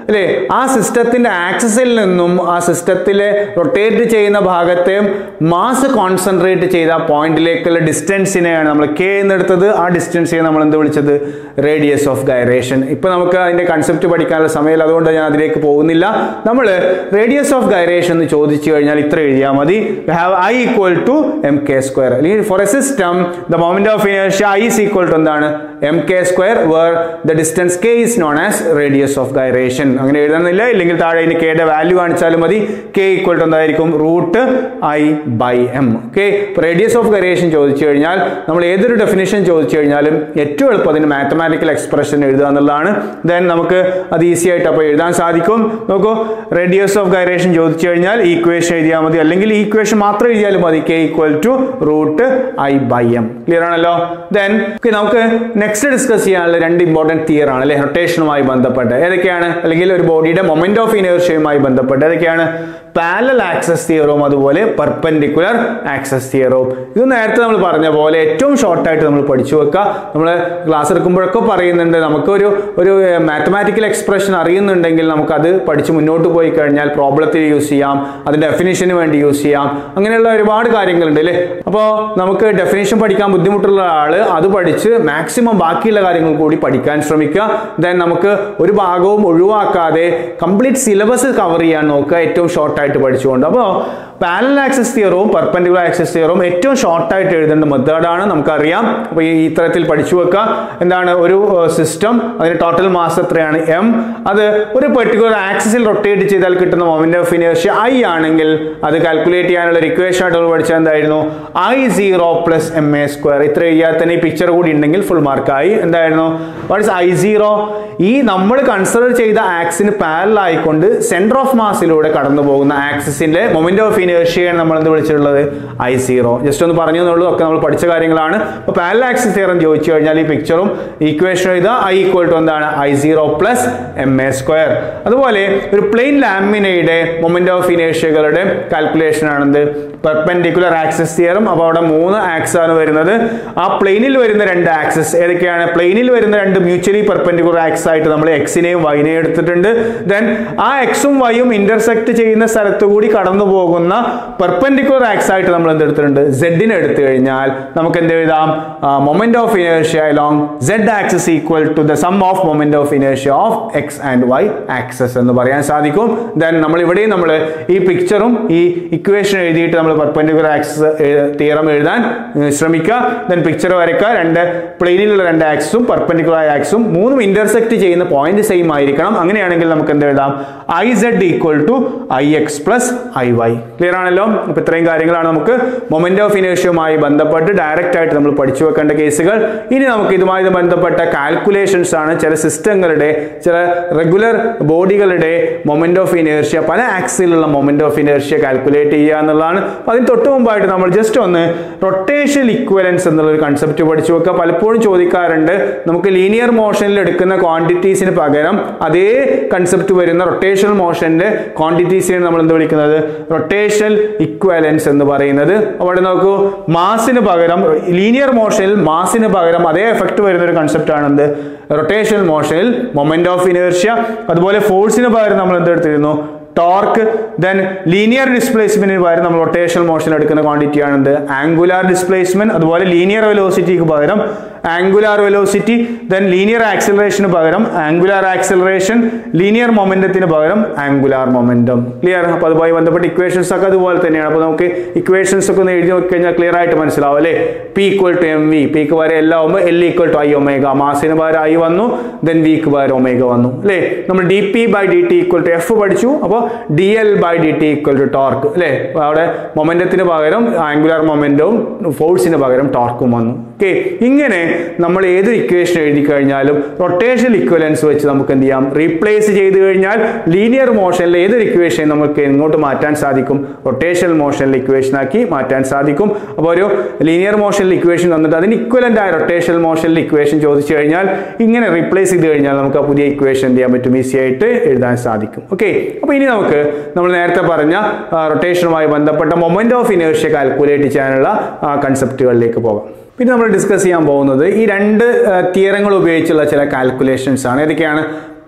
അല്ലേ ആ സിസ്റ്റത്തിന്റെ ആക്സസിൽ നിന്നും ആ സിസ്റ്റത്തിലെ റൊട്ടേറ്റ് ചെയ്യുന്ന ഭാഗത്തെ മാസ് കോൺസെൻട്രേറ്റ് ചെയ്ത പോയിന്റിലേക്കുള്ള ഡിസ്റ്റൻസിനെയാണ് നമ്മൾ കെ എന്നെടുത്തത് ആ ഡിസ്റ്റൻസിനെ നമ്മൾ എന്ത് വിളിച്ചത് റേഡിയസ് ഓഫ് ഗൈറേഷൻ ഇപ്പൊ നമുക്ക് അതിന്റെ കൺസെപ്റ്റ് പഠിക്കാനുള്ള സമയമില്ല അതുകൊണ്ട് ഞാൻ അതിലേക്ക് പോകുന്നില്ല നമ്മൾ റേഡിയസ് ഓഫ് ഗൈറേഷൻ എന്ന് ചോദിച്ചു കഴിഞ്ഞാൽ ഇത്ര എഴുതിയാൽ മതി have I equal to M K square അല്ലെങ്കിൽ for a system the moment of inertia I is equal to എന്താണ് M K square where the distance K is known as radius of gyration അങ്ങനെ എഴുതുന്നില്ല ഇല്ലെങ്കിൽ താഴെ ഇനി കെയുടെ value കാണിച്ചാലും മതി കെ ഈക്വൽ ടു എന്തായിരിക്കും root I by M okay radius of gyration ചോദിച്ചു കഴിഞ്ഞാൽ നമ്മൾ ഏതൊരു ഡെഫിനേഷൻ ചോദിച്ചു കഴിഞ്ഞാലും ഏറ്റവും എളുപ്പം അതിന് മാത്തമാറ്റിക്കൽ എക്സ്പ്രഷൻ എഴുതുക എന്നുള്ളതാണ് ദെൻ നമുക്ക് അത് ഈസി ആയിട്ട് അപ്പോൾ എഴുതാൻ സാധിക്കും നോക്കൂ റേഡിയസ് ഓഫ് ഗൈറേഷൻ ചോദിച്ചു കഴിഞ്ഞാൽ ഈക്വേഷൻ എഴുതിയാൽ മതി അല്ലെങ്കിൽ ഈക്വേഷൻ മാത്രം എഴുതിയാലും മതി K equal to root I by M clear ആണല്ലോ ദെൻ നമുക്ക് നെക്സ്റ്റ് ഡിസ്കസ് ചെയ്യാനുള്ള രണ്ട് ഇമ്പോർട്ടൻറ്റ് തിയർ ആണ് അല്ലെ റൊട്ടേഷനുമായി ബന്ധപ്പെട്ട് ഏതൊക്കെയാണ് അല്ലെങ്കിൽ ഒരു ബോഡിയുടെ മൊമെന്റ് ഓഫ് ഇനേർഷ്യയുമായി ബന്ധപ്പെട്ട് ഏതൊക്കെയാണ് പാരലൽ ആക്സസ് തിയറവും അതുപോലെ പെർപെൻഡിക്കുലർ ആക്സസ് തിയറവും ഇത് നേരത്തെ നമ്മൾ പറഞ്ഞ പോലെ ഏറ്റവും ഷോർട്ടായിട്ട് നമ്മൾ പഠിച്ചു വെക്കുക നമ്മൾ ക്ലാസ് എടുക്കുമ്പോഴൊക്കെ പറയുന്നുണ്ട് നമുക്കൊരു ഒരു മാത്തമാറ്റിക്കൽ എക്സ്പ്രഷൻ അറിയുന്നുണ്ടെങ്കിൽ നമുക്കത് പഠിച്ച് മുന്നോട്ട് പോയി കഴിഞ്ഞാൽ പ്രോബ്ലത്തിൽ യൂസ് ചെയ്യാം അതിന്റെ ഡെഫിനിഷന് വേണ്ടി യൂസ് ചെയ്യാം അങ്ങനെയുള്ള ഒരുപാട് കാര്യങ്ങളുണ്ട് അല്ലേ അപ്പോൾ നമുക്ക് ഡെഫിനേഷൻ പഠിക്കാൻ ബുദ്ധിമുട്ടുള്ള ആൾ അത് പഠിച്ച് മാക്സിമം ബാക്കിയുള്ള കാര്യങ്ങൾ കൂടി പഠിക്കാൻ ശ്രമിക്കുക ദെൻ നമുക്ക് ഒരു ഭാഗവും ഒഴിവാക്കാതെ കംപ്ലീറ്റ് സിലബസ് കവർ ചെയ്യാൻ നോക്കുക ഏറ്റവും ഷോർട്ടായിട്ട് പഠിച്ചുകൊണ്ട് അപ്പോൾ പാരലൽ ആക്സസ് തിയറവും പെർപെൻഡിക്കുലർ ആക്സസ് തിയറവും ഏറ്റവും ഷോർട്ടായിട്ട് എഴുതേണ്ട മെത്തേഡാണ് നമുക്കറിയാം അപ്പോൾ ഈ ഇത്തരത്തിൽ പഠിച്ചു വെക്കുക എന്താണ് ഒരു സിസ്റ്റം അതിന് ടോട്ടൽ മാസ് എത്രയാണ് എം അത് ഒരു പെർട്ടിക്കുലർ ആക്സിസിൽ റൊട്ടേറ്റ് ചെയ്താൽ കിട്ടുന്ന മൊമെന്റ് ഓഫ് ഇനേർഷ്യ ഐ ആണെങ്കിൽ അത് കാൽക്കുലേറ്റ് ചെയ്യാനുള്ള ഒരു ഇക്വേഷൻ ആയിട്ട് നമ്മൾ പഠിച്ചത് എന്തായിരുന്നു I zero plus M A square ഇത്ര ചെയ്യാൻ തന്നെ ഈ പിക്ചർ കൂടി ഉണ്ടെങ്കിൽ ഫുൾ മാർക്കായി എന്തായിരുന്നു വാട്ട് ഇസ് ഐ സീറോ ഈ നമ്മൾ കൺസിഡർ ചെയ്ത ആക്സിന് പാരൽ ആയിക്കൊണ്ട് സെന്റർ ഓഫ് മാസിലൂടെ കടന്നു പോകുന്ന ആക്സിസിന്റെ മൊമെന്റ് ഓഫ് ഇനേർഷ്യയാണ് നമ്മൾ എന്ത് വിളിച്ചിട്ടുള്ളത് ഐ സീറോ ജസ്റ്റ് ഒന്ന് പറഞ്ഞു എന്നുള്ളൂ ഒക്കെ നമ്മൾ പഠിച്ച കാര്യങ്ങളാണ് അപ്പോൾ പാരൽ ആക്സിസ് തിയറം ചോദിച്ചു കഴിഞ്ഞാൽ ഈ പിക്ചറും ഈക്വേഷൻ എഴുതുക ഐ ഈക്വൽ ടു എന്താണ് I zero plus M A square അതുപോലെ ഒരു പ്ലെയിൻ ലാമിനയുടെ മൊമെന്റ് ഓഫ് ഇനേഷ്യകളുടെ കാൽക്കുലേഷൻ ആണെന്ത് പെർപെൻഡിക്കുലർ ആക്സസ് തിയറും അപ്പോൾ അവിടെ മൂന്ന് ആക്സ് ആണ് വരുന്നത് ആ പ്ലെയിനിൽ വരുന്ന രണ്ട് ആക്സസ് ഏതൊക്കെയാണ് പ്ലെയിനിൽ വരുന്ന രണ്ട് മ്യൂച്വലി പെർപെൻഡിക്കുലർ ആക്സ് ആയിട്ട് നമ്മൾ എക്സിനെയും വൈനെയും എടുത്തിട്ടുണ്ട് ദെൻ ആ എക്സും വൈയും ഇന്റർസെക്ട് ചെയ്യുന്ന സ്ഥലത്ത് കൂടി കടന്നു പോകുന്ന പെർപെൻഡിക്കുലർ ആക്സ് ആയിട്ട് നമ്മൾ എന്തെടുത്തിട്ടുണ്ട് സെഡിനെ എടുത്തു കഴിഞ്ഞാൽ നമുക്ക് എന്ത് എഴുതാം moment of ഇനേഷ്യ along Z access equal to the sum of moment of ഇനേഷ്യ of X and Y access എന്ന് പറയാൻ സാധിക്കും ദെൻ നമ്മൾ ഇവിടെയും നമ്മൾ ഈ പിക്ചറും ഈ ഇക്വേഷൻ എഴുതിയിട്ട് നമ്മൾ പെർപെൻഡിക്കുലർ ആക്സസ് തിയറം എഴുതാൻ ഏർ, ശ്രമിക്കുക ദെൻ പിക്ചർ വരയ്ക്കുക രണ്ട് പ്ലെയിനിലുള്ള രണ്ട് ആക്സും പെർപെൻഡിക്കുലർ ആക്സും മൂന്നും ഇന്റർസെക്ട് ചെയ്യുന്ന പോയിന്റ് സെയിം ആയിരിക്കണം അങ്ങനെയാണെങ്കിൽ നമുക്ക് എന്ത് എഴുതാം I Z equal to I X plus I Y clear ആണല്ലോ അപ്പൊ ഇത്രയും കാര്യങ്ങളാണ് നമുക്ക് മൊമെന്റ് ഓഫ് ഇനേഷ്യവുമായി ബന്ധപ്പെട്ട് ഡയറക്റ്റ് ആയിട്ട് നമ്മൾ പഠിച്ചു വെക്കേണ്ട കേസുകൾ ഇനി നമുക്ക് ഇതുമായി ബന്ധപ്പെട്ട കാൽക്കുലേഷൻസ് ആണ് ചില സിസ്റ്റങ്ങളുടെ ചില റെഗുലർ ബോഡികളുടെ മൊമെന്റ് ഓഫ് ഇനേർഷ്യ പല ആക്സിലുള്ള മൊമെന്റ് ഓഫ് ഇനേർഷ്യ കാൽക്കുലേറ്റ് ചെയ്യുക എന്നുള്ളതാണ് അപ്പൊ അതിന് തൊട്ട് മുമ്പായിട്ട് നമ്മൾ ജസ്റ്റ് ഒന്ന് റൊട്ടേഷൻ ഇക്വലൻസ് എന്നുള്ള ഒരു കൺസെപ്റ്റ് പഠിച്ചു വെക്കുക പലപ്പോഴും ചോദിക്കാറുണ്ട് നമുക്ക് ലീനിയർ മോഷനിൽ എടുക്കുന്ന ക്വാണ്ടിറ്റീസിന് പകരം അതേ കൺസെപ്റ്റ് വരുന്ന റൊട്ടേഷണൽ മോഷന്റെ ക്വാണ്ടിറ്റീസിനെ നമ്മൾ എന്ത് വിളിക്കുന്നത് റൊട്ടേഷണൽ ഇക്വലൻസ് എന്ന് പറയുന്നത് അവിടെ നോക്കൂ മാസിന് പകരം ലീനിയർ മോഷനിൽ മാസിന് പകരം അതേ എഫക്ട് വരുന്ന ഒരു കൺസെപ്റ്റ് ആണ് എന്ത് റൊട്ടേഷണൽ മോഷനിൽ മൊമെന്റ് ഓഫ് ഇനേർഷ്യ അതുപോലെ ഫോഴ്സിന് പകരം നമ്മൾ എന്ത് എടുത്തിരുന്നു ടോർക്ക് ദെൻ ലീനിയർ ഡിസ്പ്ലേസ്മെന്റിന് പകരം നമ്മൾ റൊട്ടേഷണൽ മോഷൻ എടുക്കുന്ന ക്വാണ്ടിറ്റി ആണെന്ത് ആംഗുലാർ ഡിസ്പ്ലേസ്മെന്റ് അതുപോലെ ലീനിയർ വെലോസിറ്റിക്ക് പകരം ആംഗുലാർ വെലോസിറ്റി ദെൻ ലീനിയർ ആക്സിലറേഷന് പകരം ആംഗുലാർ ആക്സിലറേഷൻ ലീനിയർ മൊമെന്റത്തിന് പകരം ആംഗുലാർ മൊമെന്റം ക്ലിയർ അപ്പോൾ അതുമായി ബന്ധപ്പെട്ട ഇക്വേഷൻസ് ഒക്കെ അതുപോലെ തന്നെയാണ് അപ്പോൾ നമുക്ക് ഇക്വേഷൻസ് ഒക്കെ ഒന്ന് എഴുതി നോക്കി കഴിഞ്ഞാൽ ക്ലിയർ ആയിട്ട് മനസ്സിലാവും അല്ലേ P equal to M V പിക്ക് പകരം എല്ലാം ആകുമ്പോൾ L equal to I omega മാസിന് പകരം ഐ വന്നു ദെൻ വിക്ക് പകരം ഒമേഗ വന്നു അല്ലേ നമ്മൾ D P by D T equal to F പഠിച്ചു അപ്പോൾ D L by D T equal to torque അല്ലേ അപ്പോൾ അവിടെ മൊമെന്റത്തിന് പകരം ആംഗുലാർ മൊമെന്റവും ഫോഴ്സിന് പകരം ടോർക്കും വന്നു ഓക്കെ ഇങ്ങനെ നമ്മൾ ഏത് ഇക്വേഷൻ എഴുതി കഴിഞ്ഞാലും റൊട്ടേഷൻ ഇക്വലൻസ് വെച്ച് നമുക്ക് എന്ത് ചെയ്യാം റീപ്ലേസ് ചെയ്ത് കഴിഞ്ഞാൽ ലീനിയർ മോഷനിലെ ഏതൊരു ഇക്വേഷൻ നമുക്ക് എങ്ങോട്ട് മാറ്റാൻ സാധിക്കും റൊട്ടേഷണൽ മോഷനിൽ ഇക്വേഷൻ ആക്കി മാറ്റാൻ സാധിക്കും അപ്പോൾ ഒരു ലീനിയർ മോഷനിൽ ഇക്വേഷൻ തന്നിട്ട് അതിന് ഇക്വലന്റ് ആയ റൊട്ടേഷണൽ മോഷനിൽ ഇക്വേഷൻ ചോദിച്ചു കഴിഞ്ഞാൽ ഇങ്ങനെ റീപ്ലേസ് ചെയ്ത് കഴിഞ്ഞാൽ നമുക്ക് ആ പുതിയ ഇക്വേഷൻ എന്ത് ചെയ്യാൻ പറ്റും ഈസി ആയിട്ട് എഴുതാൻ സാധിക്കും ഓക്കെ അപ്പോൾ ഇനി നമുക്ക് നമ്മൾ നേരത്തെ പറഞ്ഞ റൊട്ടേഷനുമായി ബന്ധപ്പെട്ട മൊമെന്റ് ഓഫ് ഇനേർഷ്യ കാൽക്കുലേറ്റ് ചെയ്യാനുള്ള കൺസെപ്റ്റുകളിലേക്ക് പോകാം പിന്നെ നമ്മൾ ഡിസ്കസ് ചെയ്യാൻ പോകുന്നത് ഈ രണ്ട് തിയറങ്ങൾ ഉപയോഗിച്ചുള്ള ചില കാൽക്കുലേഷൻസ് ആണ് ഏതൊക്കെയാണ്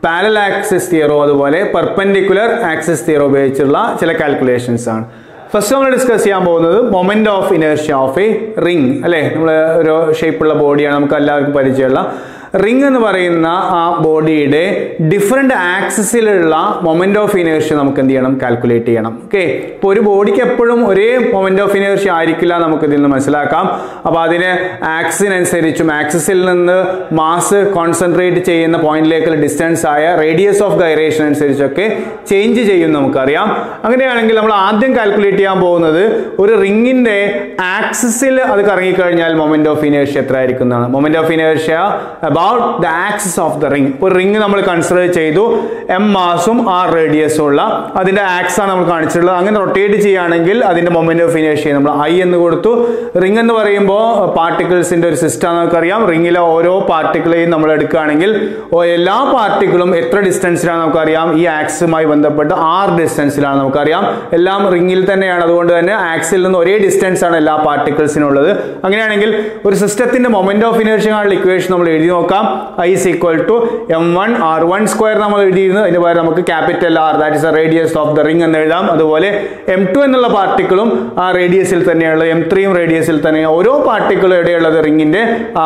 പാരൽ ആക്സിസ് തിയറോ അതുപോലെ പെർപെൻഡിക്കുലർ ആക്സിസ് തിയറോ ഉപയോഗിച്ചുള്ള ചില കാൽക്കുലേഷൻസ് ആണ് ഫസ്റ്റ് നമ്മൾ ഡിസ്കസ് ചെയ്യാൻ പോകുന്നത് moment of inertia of a ring അല്ലേ നമ്മൾ ഒരു ഷേപ്പുള്ള ബോഡിയാണ് നമുക്ക് എല്ലാവർക്കും പരിചയമുള്ള റിംഗ് എന്ന് പറയുന്ന ആ ബോഡിയുടെ ഡിഫറെൻ്റ് ആക്സിസിലുള്ള മൊമെന്റ് ഓഫ് ഇനേർഷ്യ നമുക്ക് എന്ത് ചെയ്യണം കാൽക്കുലേറ്റ് ചെയ്യണം ഓക്കെ ഇപ്പോൾ ഒരു ബോഡിക്ക് എപ്പോഴും ഒരേ മൊമെന്റ് ഓഫ് ഇനേർഷ്യ ആയിരിക്കില്ല നമുക്ക് ഇതിൽ നിന്ന് മനസ്സിലാക്കാം അപ്പോൾ അതിന് ആക്സിനനുസരിച്ചും ആക്സിസിൽ നിന്ന് മാസ് കോൺസെൻട്രേറ്റ് ചെയ്യുന്ന പോയിന്റിലേക്കുള്ള ഡിസ്റ്റൻസ് ആയ റേഡിയസ് ഓഫ് ഗൈറേഷൻ അനുസരിച്ചൊക്കെ ചേഞ്ച് ചെയ്യും നമുക്കറിയാം അങ്ങനെയാണെങ്കിൽ നമ്മൾ ആദ്യം കാൽക്കുലേറ്റ് ചെയ്യാൻ പോകുന്നത് ഒരു റിങ്ങിന്റെ ആക്സിസിൽ അത് കറങ്ങിക്കഴിഞ്ഞാൽ മൊമെന്റ് ഓഫ് ഇനേർഷ്യ എത്ര ആയിരിക്കും എന്നാണ് moment of inertia about the axis of the ring ഒരു റിംഗ് നമ്മൾ കൺസിഡർ ചെയ്തു എം മാസും ആർ റേഡിയസും ഉള്ള അതിന്റെ ആക്സ് ആണ് നമ്മൾ കാണിച്ചിട്ടുള്ളത് അങ്ങനെ റൊട്ടേറ്റ് ചെയ്യുകയാണെങ്കിൽ അതിന്റെ മൊമെന്റ് ഓഫ് ഇനേഷ്യ നമ്മൾ ഐ എന്ന് കൊടുത്തു റിംഗ് എന്ന് പറയുമ്പോൾ പാർട്ടിക്കിൾസിന്റെ ഒരു സിസ്റ്റം നമുക്കറിയാം റിംഗിലെ ഓരോ പാർട്ടിക്കിളെയും നമ്മൾ എടുക്കുകയാണെങ്കിൽ ഓ- എല്ലാ പാർട്ടിക്കിളും എത്ര ഡിസ്റ്റൻസിലാണ് നമുക്കറിയാം ഈ ആക്സുമായി ബന്ധപ്പെട്ട് ആർ ഡിസ്റ്റൻസിലാണ് നമുക്കറിയാം എല്ലാം റിംഗിൽ തന്നെയാണ് അതുകൊണ്ട് തന്നെ ആക്സിൽ നിന്ന് ഒരേ ഡിസ്റ്റൻസ് ആണ് എല്ലാ പാർട്ടിക്കിൾസിനും ഉള്ളത് അങ്ങനെയാണെങ്കിൽ ഒരു സിസ്റ്റത്തിന്റെ മൊമെന്റ് ഓഫ് ഇനേർഷ്യ കാണുന്ന ഇക്വേഷൻ നമ്മൾ എഴുതി നോക്കാം I is equal to M one R one square നമ്മൾ എഴുതിയിരുന്നു അതിന് പകരം നമുക്ക് capital R that is radius of the ring എന്ന് എഴുതാം അതുപോലെ എം ടു എന്നുള്ള പാർട്ടിക്കിളും ആ റേഡിയസിൽ തന്നെയുള്ളത് എം ത്രീയും റേഡിയസിൽ തന്നെ ഓരോ പാർട്ടിക്കിളും എവിടെയുള്ളത് റിംഗിന്റെ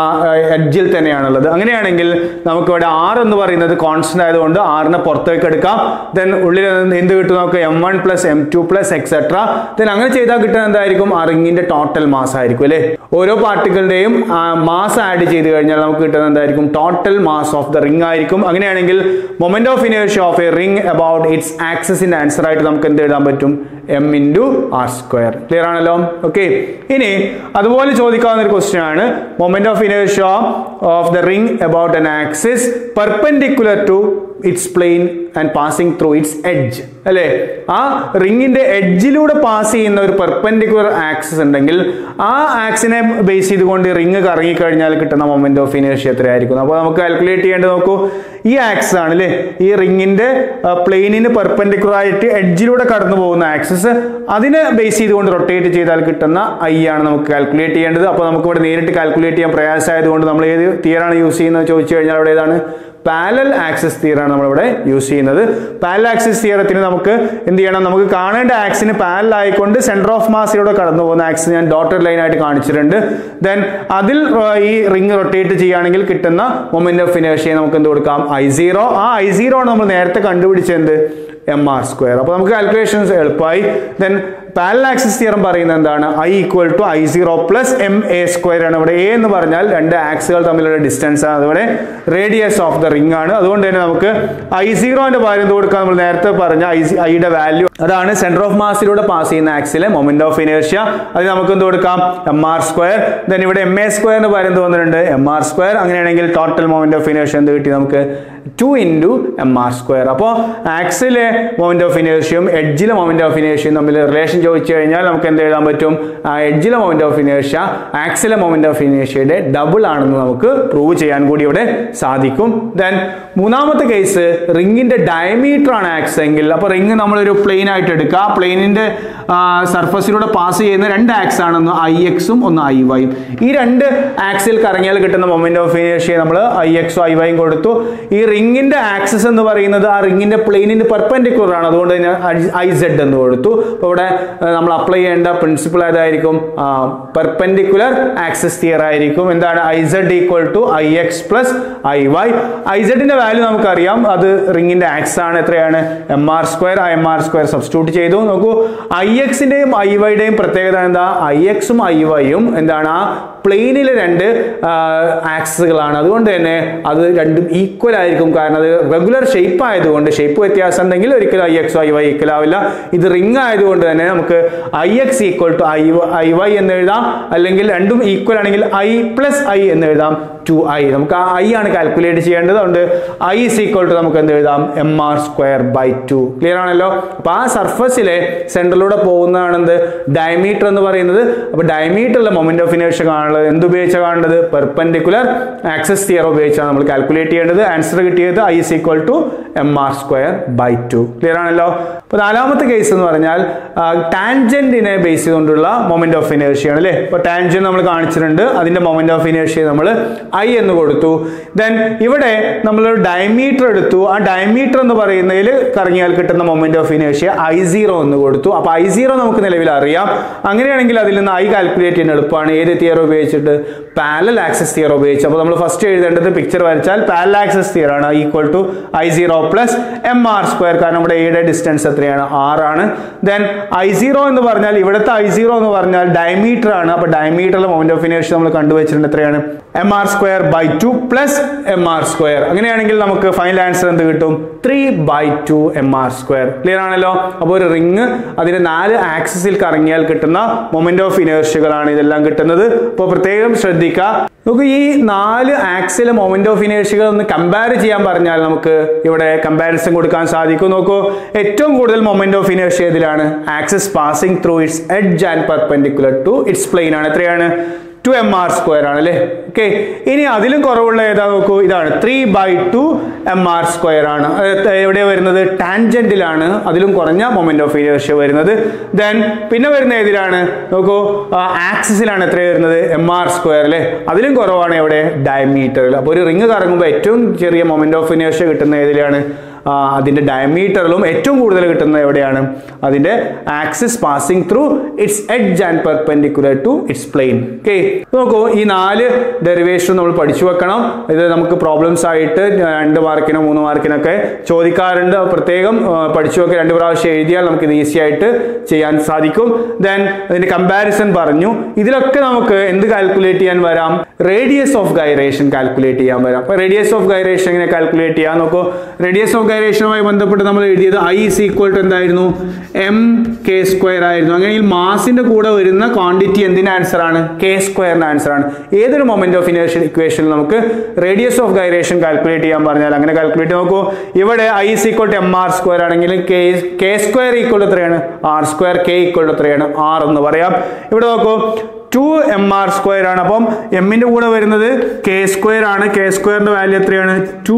എഡ്ജിൽ തന്നെയാണുള്ളത് അങ്ങനെയാണെങ്കിൽ നമുക്ക് ഇവിടെ ആർ എന്ന് പറയുന്നത് കോൺസ്റ്റന്റ് ആയതുകൊണ്ട് ആറിനെ പുറത്തേക്ക് എടുക്കാം ദെൻ ഉള്ളിൽ നിന്ന് എന്ത് കിട്ടും നമുക്ക് M one plus M two plus etcetera then അങ്ങനെ ചെയ്താൽ കിട്ടുന്നത് എന്തായിരിക്കും ആ റിംഗിന്റെ ടോട്ടൽ മാസ് ആയിരിക്കും അല്ലേ ഓരോ പാർട്ടിക്കിളിന്റെയും മാസ് ആഡ് ചെയ്ത് കഴിഞ്ഞാൽ നമുക്ക് കിട്ടുന്നത് എന്തായിരിക്കും total mass of the ring ആയിരിക്കും അങ്ങനെയാണെങ്കിൽ moment of inertia of a ring about its ആക്സിസിന്റെ ആൻസർ ആയിട്ട് നമുക്ക് എന്ത് എഴുതാൻ പറ്റും M into R square clear ആണല്ലോ ഓക്കെ ഇനി അതുപോലെ ചോദിക്കാവുന്ന ഒരു ക്വസ്റ്റ്യൻ ആണ് moment of inertia of the ring about an axis perpendicular to its plane and passing through its edge അല്ലേ ആ റിങ്ങിന്റെ എഡ്ജിലൂടെ പാസ് ചെയ്യുന്ന ഒരു പെർപെൻഡിക്കുലർ ആക്സിസ് ഉണ്ടെങ്കിൽ ആ ആക്സിനെ ബേസ് ചെയ്തുകൊണ്ട് റിങ് കറങ്ങിക്കഴിഞ്ഞാൽ കിട്ടുന്ന മൊമെന്റ് ഓഫ് ഇനേർഷ്യ എത്രയായിരിക്കും അപ്പോൾ നമുക്ക് കാൽക്കുലേറ്റ് ചെയ്യേണ്ടത് നോക്കൂ ഈ ആക്സ് ആണ് അല്ലേ ഈ റിങ്ങിന്റെ പ്ലെയിനിന് പെർപെൻഡിക്കുലർ ആയിട്ട് എഡ്ജിലൂടെ കടന്നു പോകുന്ന ആക്സിസ് അതിനെ ബേസ് ചെയ്തുകൊണ്ട് റൊട്ടേറ്റ് ചെയ്താൽ കിട്ടുന്ന ഐ ആണ് നമുക്ക് കാൽക്കുലേറ്റ് ചെയ്യേണ്ടത് അപ്പോൾ നമുക്ക് ഇവിടെ നേരിട്ട് കാൽക്കുലേറ്റ് ചെയ്യാൻ പ്രയാസമായതുകൊണ്ട് നമ്മൾ ഏത് തിയറാണ് യൂസ് ചെയ്യുന്നത് ചോദിച്ചു കഴിഞ്ഞാൽ അവിടെ ഏതാണ് പാരലൽ ആക്സിസ് തിയറാണ് നമ്മളിവിടെ യൂസ് ചെയ്യുന്നത് പാരലൽ ആക്സിസ് തിയറത്തിന് നമുക്ക് എന്ത് ചെയ്യണം നമുക്ക് കാണേണ്ട ആക്സിന് പാരലൽ ആയിക്കൊണ്ട് സെന്റർ ഓഫ് മാസിലൂടെ കടന്നു പോകുന്ന ആക്സിസ് ഞാൻ ഡോട്ടഡ് ലൈൻ ആയിട്ട് കാണിച്ചിട്ടുണ്ട് ദെൻ അതിൽ ആ, ഈ റിംഗ് റൊട്ടേറ്റ് ചെയ്യുകയാണെങ്കിൽ കിട്ടുന്ന മൊമെന്റ് ഓഫ് ഇനേർഷ്യയെ നമുക്ക് എന്ത് കൊടുക്കാം ഐ സീറോ ആ ഐ സീറോ ആണ് നമ്മൾ നേരത്തെ കണ്ടുപിടിച്ചത് എം ആർ സ്ക്വയർ അപ്പോൾ നമുക്ക് കാൽക്കുലേഷൻസ് എളുപ്പമായി ദെൻ പാരലൽ ആക്സിസ് തിയറം പറയുന്നത് എന്താണ് I equal to I zero plus M A square ആണ് ഇവിടെ എ എന്ന് പറഞ്ഞാൽ രണ്ട് ആക്സുകൾ തമ്മിലുള്ള ഡിസ്റ്റൻസ് ആണ് അതുപോലെ റേഡിയസ് ഓഫ് ദ റിംഗ് ആണ് അതുകൊണ്ട് തന്നെ നമുക്ക് ഐ സീറോന്റെ പകരം എന്ത് കൊടുക്കാം നമ്മൾ നേരത്തെ പറഞ്ഞ ഐ ഐയുടെ വാല്യൂ അതാണ് സെന്റർ ഓഫ് മാസിലൂടെ പാസ് ചെയ്യുന്ന ആക്സിലെ മൊമെന്റ് ഓഫ് ഇനേർഷ്യ അത് നമുക്ക് എന്ത് കൊടുക്കാം എം ആർ സ്ക്വയർ ദെൻ ഇവിടെ എം എ സ്ക്വയറിന് പകരം എന്ത് വന്നിട്ടുണ്ട് എം ആർ സ്ക്വയർ അങ്ങനെയാണെങ്കിൽ ടോട്ടൽ മൊമെന്റ് ഓഫ് ഇനേർഷ്യ എന്ത് കിട്ടി നമുക്ക് two into M R square അപ്പോൾ ആക്സിലെ മൊമെന്റ് ഓഫ് ഇനേർഷ്യയും എഡ്ജിലെ മൊമെന്റ് ഓഫ് ഇനേർഷ്യയും തമ്മിൽ റിലേഷൻ ചോദിച്ചു കഴിഞ്ഞാൽ നമുക്ക് എന്ത് എഴുതാൻ പറ്റും ആ എഡ്ജിലെ മൊമെന്റ് ഓഫ് ഇനേർഷ്യ ആക്സിലെ മൊമെന്റ് ഓഫ് ഇനേർഷ്യയുടെ ഡബിൾ ആണെന്ന് നമുക്ക് പ്രൂവ് ചെയ്യാൻ കൂടി ഇവിടെ സാധിക്കും ദെൻ മൂന്നാമത്തെ കേസ് റിങ്ങിന്റെ ഡയമീറ്റർ ആണ് ആക്സ് എങ്കിൽ അപ്പോൾ റിങ് നമ്മളൊരു പ്ലെയിൻ ആയിട്ട് എടുക്കുക പ്ലെയിനിന്റെ സർഫസിലൂടെ പാസ് ചെയ്യുന്ന രണ്ട് ആക്സ് ആണ് ഒന്ന് ഐ എക്സും ഒന്ന് ഐ വൈയും ഈ രണ്ട് ആക്സിൽ കറങ്ങിയാൽ കിട്ടുന്ന മൊമെന്റ് ഓഫ് ഇനേർഷ്യ നമ്മൾ ഐ എക്സും ഐ വൈയും കൊടുത്തു ഈ റിങ്ങിന്റെ ആക്സിസ് എന്ന് പറയുന്നത് ആ റിങ്ങിന്റെ പ്ലെയിനിന് പെർപെൻഡിക്കുലർ ആണ് അതുകൊണ്ട് തന്നെ ഐ സെഡ് എന്ന് കൊടുത്തു അപ്പോൾ ഇവിടെ ആ, നമ്മൾ അപ്ലൈ ചെയ്യേണ്ട പ്രിൻസിപ്പിൾ ഏതായിരിക്കും പെർപെൻഡിക്കുലർ ആക്സിസ് തിയർ ആയിരിക്കും എന്താണ് I Z equal to I X plus I Y I സെഡിന്റെ വാല്യൂ നമുക്കറിയാം അത് റിങ്ങിന്റെ ആക്സ് ആണ് എത്രയാണ് M R square M R square substitute ചെയ്തു നോക്കൂ ഐ എക്സിന്റെയും ഐ വൈയുടെയും പ്രത്യേകത എന്താ ഐ എക്സും ഐ വൈയും എന്താണ് ആ പ്ലെയിനിലെ രണ്ട് ആക്സുകളാണ് അതുകൊണ്ട് തന്നെ അത് രണ്ടും ഈക്വൽ ആയിരിക്കും കാരണം അത് റെഗുലർ ഷേപ്പ് ആയതുകൊണ്ട് ഷേപ്പ് വ്യത്യാസം ഉണ്ടെങ്കിൽ ഒരിക്കലും I X I Y equal ആവില്ല ഇത് റിംഗ് ആയതുകൊണ്ട് തന്നെ നമുക്ക് I X equal to I I Y എന്ന് എഴുതാം അല്ലെങ്കിൽ രണ്ടും ഈക്വൽ ആണെങ്കിൽ ഐ പ്ലസ് ഐ എന്ന് എഴുതാം ടു ഐ നമുക്ക് ആ ഐ ആണ് കാൽക്കുലേറ്റ് ചെയ്യേണ്ടത് അതുകൊണ്ട് ഐ ഇസ് ഈക്വൽ ടു നമുക്ക് എന്ത് എഴുതാം M R square by two clear ആണല്ലോ അപ്പൊ ആ സർഫസിലെ സെന്ററിലൂടെ പോകുന്നതാണ് എന്ത് ഡയമീറ്റർ എന്ന് പറയുന്നത് അപ്പൊ ഡയമീറ്ററിലെ മൊമെന്റ് ഓഫ് ഇനേർഷ്യ കാണുന്നത് എന്ത് ഉപയോഗിച്ചാണ് കാണേണ്ടത് പെർപെൻഡിക്കുലർ ആക്സസ് തിയർ ഉപയോഗിച്ചാണ് നമ്മൾ കാൽക്കുലേറ്റ് ചെയ്യേണ്ടത് ആൻസർ കിട്ടിയത് I is equal to M R square by two clear ആണല്ലോ അപ്പോൾ നാലാമത്തെ കേസ് എന്ന് പറഞ്ഞാൽ ടാൻജന്റിനെ ബേസ് ചെയ്തുകൊണ്ടുള്ള മൊമെന്റ് ഓഫ് ഇനേർഷ്യ ആണ് അല്ലേ ഇപ്പോൾ ടാൻജന്റ് നമ്മൾ കാണിച്ചിട്ടുണ്ട് അതിന്റെ മൊമെന്റ് ഓഫ് ഇനേർഷ്യ നമ്മൾ ഐ എന്ന് കൊടുത്തു ദെൻ ഇവിടെ നമ്മളൊരു ഡയമീറ്റർ എടുത്തു ആ ഡയമീറ്റർ എന്ന് പറയുന്നതിൽ കറങ്ങിയാൽ കിട്ടുന്ന moment of inertia I zero എന്ന് കൊടുത്തു അപ്പോൾ ഐ സീറോ നമുക്ക് നിലവിൽ അറിയാം അങ്ങനെയാണെങ്കിൽ അതിൽ നിന്ന് ഐ കാൽക്കുലേറ്റ് ചെയ്യാൻ എളുപ്പമാണ് ഏത് തിയർ ഉപയോഗിച്ചിട്ട് പാരലൽ ആക്സസ് തിയർ ഉപയോഗിച്ച് അപ്പോൾ നമ്മൾ ഫസ്റ്റ് എഴുതേണ്ടത് പിക്ചർ വരച്ചാൽ പാരലൽ ആക്സസ് തിയർ ആണ് equal to I zero plus M R square കാരണം ഇവിടെ എയുടെ ഡിസ്റ്റൻസ് എത്രയാണ് ആർ ആണ് ദെൻ ഐ സീറോ എന്ന് പറഞ്ഞാൽ ഇവിടുത്തെ ഐ സീറോ എന്ന് പറഞ്ഞാൽ ഡയമീറ്റർ ആണ് അപ്പോൾ ഡയമീറ്ററിലെ മൊമെന്റ് ഓഫ് ഇനേഴ്ഷ്യ നമ്മൾ കണ്ടുവച്ചിട്ടുണ്ട് എത്രയാണ് M R square by two plus M R square അങ്ങനെയാണെങ്കിൽ നമുക്ക് ഫൈനൽ ആൻസർ എന്ത് കിട്ടും three by two M R square clear ആണല്ലോ അപ്പോൾ ഒരു റിങ് അതിന്റെ നാല് ആക്സിസിൽ കറങ്ങിയാൽ കിട്ടുന്ന മൊമെന്റ് ഓഫ് ഇനേഴ്ഷ്യകളാണ് ഇതെല്ലാം കിട്ടുന്നത് അപ്പോൾ പ്രത്യേകം ശ്രദ്ധിക്കുക നമുക്ക് ഈ നാല് ആക്സിലെ മൊമെന്റ് ഓഫ് ഇനേഴ്ഷ്യകൾ ഒന്ന് കമ്പയർ ചെയ്യാൻ പറഞ്ഞാൽ നമുക്ക് ഇവിടെ കമ്പാരിസൺ കൊടുക്കാൻ സാധിക്കും നോക്കൂ ഏറ്റവും കൂടുതൽ മൊമെന്റ് ഓഫ് ഇനേഴ്ഷ്യ ഇതിലാണ് axis passing through its edge and perpendicular to its plane ആണ് എത്രയാണ് ടു എം ആർ സ്ക്വയർ ആണ് അല്ലേ ഓക്കെ ഇനി അതിലും കുറവുള്ള ഏതാ നോക്കൂ ഇതാണ് three by two M R square ആണ് അത് എവിടെ വരുന്നത് ടാൻജന്റിലാണ് അതിലും കുറഞ്ഞ മൊമെന്റ് ഓഫ് ഇനേർഷ്യ വരുന്നത് ദെൻ പിന്നെ വരുന്ന ഏതിലാണ് നോക്കൂ ആക്സിസിലാണ് എത്ര വരുന്നത് എം ആർ സ്ക്വയർ അല്ലേ അതിലും കുറവാണ് എവിടെ ഡയമീറ്ററിൽ അപ്പോൾ ഒരു റിങ് കറങ്ങുമ്പോൾ ഏറ്റവും ചെറിയ മൊമെന്റ് ഓഫ് ഇനേർഷ്യ കിട്ടുന്ന ഏതിലാണ് ആ, അതിന്റെ ഡയമീറ്ററിലും ഏറ്റവും കൂടുതൽ കിട്ടുന്നത് എവിടെയാണ് അതിന്റെ axis passing through its edge and perpendicular to its plane okay നോക്കൂ ഈ നാല് ഡെറിവേഷൻ നമ്മൾ പഠിച്ചു വെക്കണം ഇത് നമുക്ക് പ്രോബ്ലംസ് ആയിട്ട് രണ്ട് മാർക്കിനോ മൂന്ന് മാർക്കിനൊക്കെ ചോദിക്കാറുണ്ട് അത് പ്രത്യേകം ആ, പഠിച്ചു വെക്കുക രണ്ട് പ്രാവശ്യം എഴുതിയാൽ നമുക്ക് ഇത് ഈസി ആയിട്ട് ചെയ്യാൻ സാധിക്കും ദെൻ അതിന്റെ കമ്പാരിസൺ പറഞ്ഞു ഇതിലൊക്കെ നമുക്ക് എന്ത് കാൽക്കുലേറ്റ് ചെയ്യാൻ വരാം റേഡിയസ് ഓഫ് ഗൈറേഷൻ കാൽക്കുലേറ്റ് ചെയ്യാൻ വരാം അപ്പൊ റേഡിയസ് ഓഫ് ഗൈറേഷൻ എങ്ങനെ കാൽക്കുലേറ്റ് ചെയ്യാൻ നോക്കൂ റേഡിയസ് ഓഫ് ഗൈറേഷനുമായി ബന്ധപ്പെട്ട് നമ്മൾ എഴുതിയത് ഐ ഇസ് ഈക്വൽ ടു എന്തായിരുന്നു എം കെ സ്ക്വയർ ആയിരുന്നു അങ്ങനെയെങ്കിൽ മാസിന്റെ കൂടെ വരുന്ന ക്വാണ്ടിറ്റി എന്തിന്റെ ആൻസർ ആണ് കെ സ്ക്വയറിന്റെ ആൻസർ ആണ് ഏതൊരു മൊമെന്റ് ഓഫ് ഇനേർഷ്യൽ ഇക്വേഷനിൽ നമുക്ക് റേഡിയസ് ഓഫ് ഗൈറേഷൻ കാൽക്കുലേറ്റ് ചെയ്യാൻ പറഞ്ഞാൽ അങ്ങനെ കാൽക്കുലേറ്റ് നോക്കൂ ഇവിടെ I is equal to M R square ആണെങ്കിൽ കെ കെ സ്ക്വയർ ഈക്വൽ എത്രയാണ് ആർ സ്ക്വയർ കെ ഈക്വൽ എത്രയാണ് ആർ എന്ന് പറയാം ഇവിടെ നോക്കൂ ടു എം ആർ സ്ക്വയർ ആണ് അപ്പം എമ്മിന്റെ കൂടെ വരുന്നത് കെ സ്ക്വയർ ആണ് കെ സ്ക്വയറിന്റെ വാല്യൂ എത്രയാണ് ടു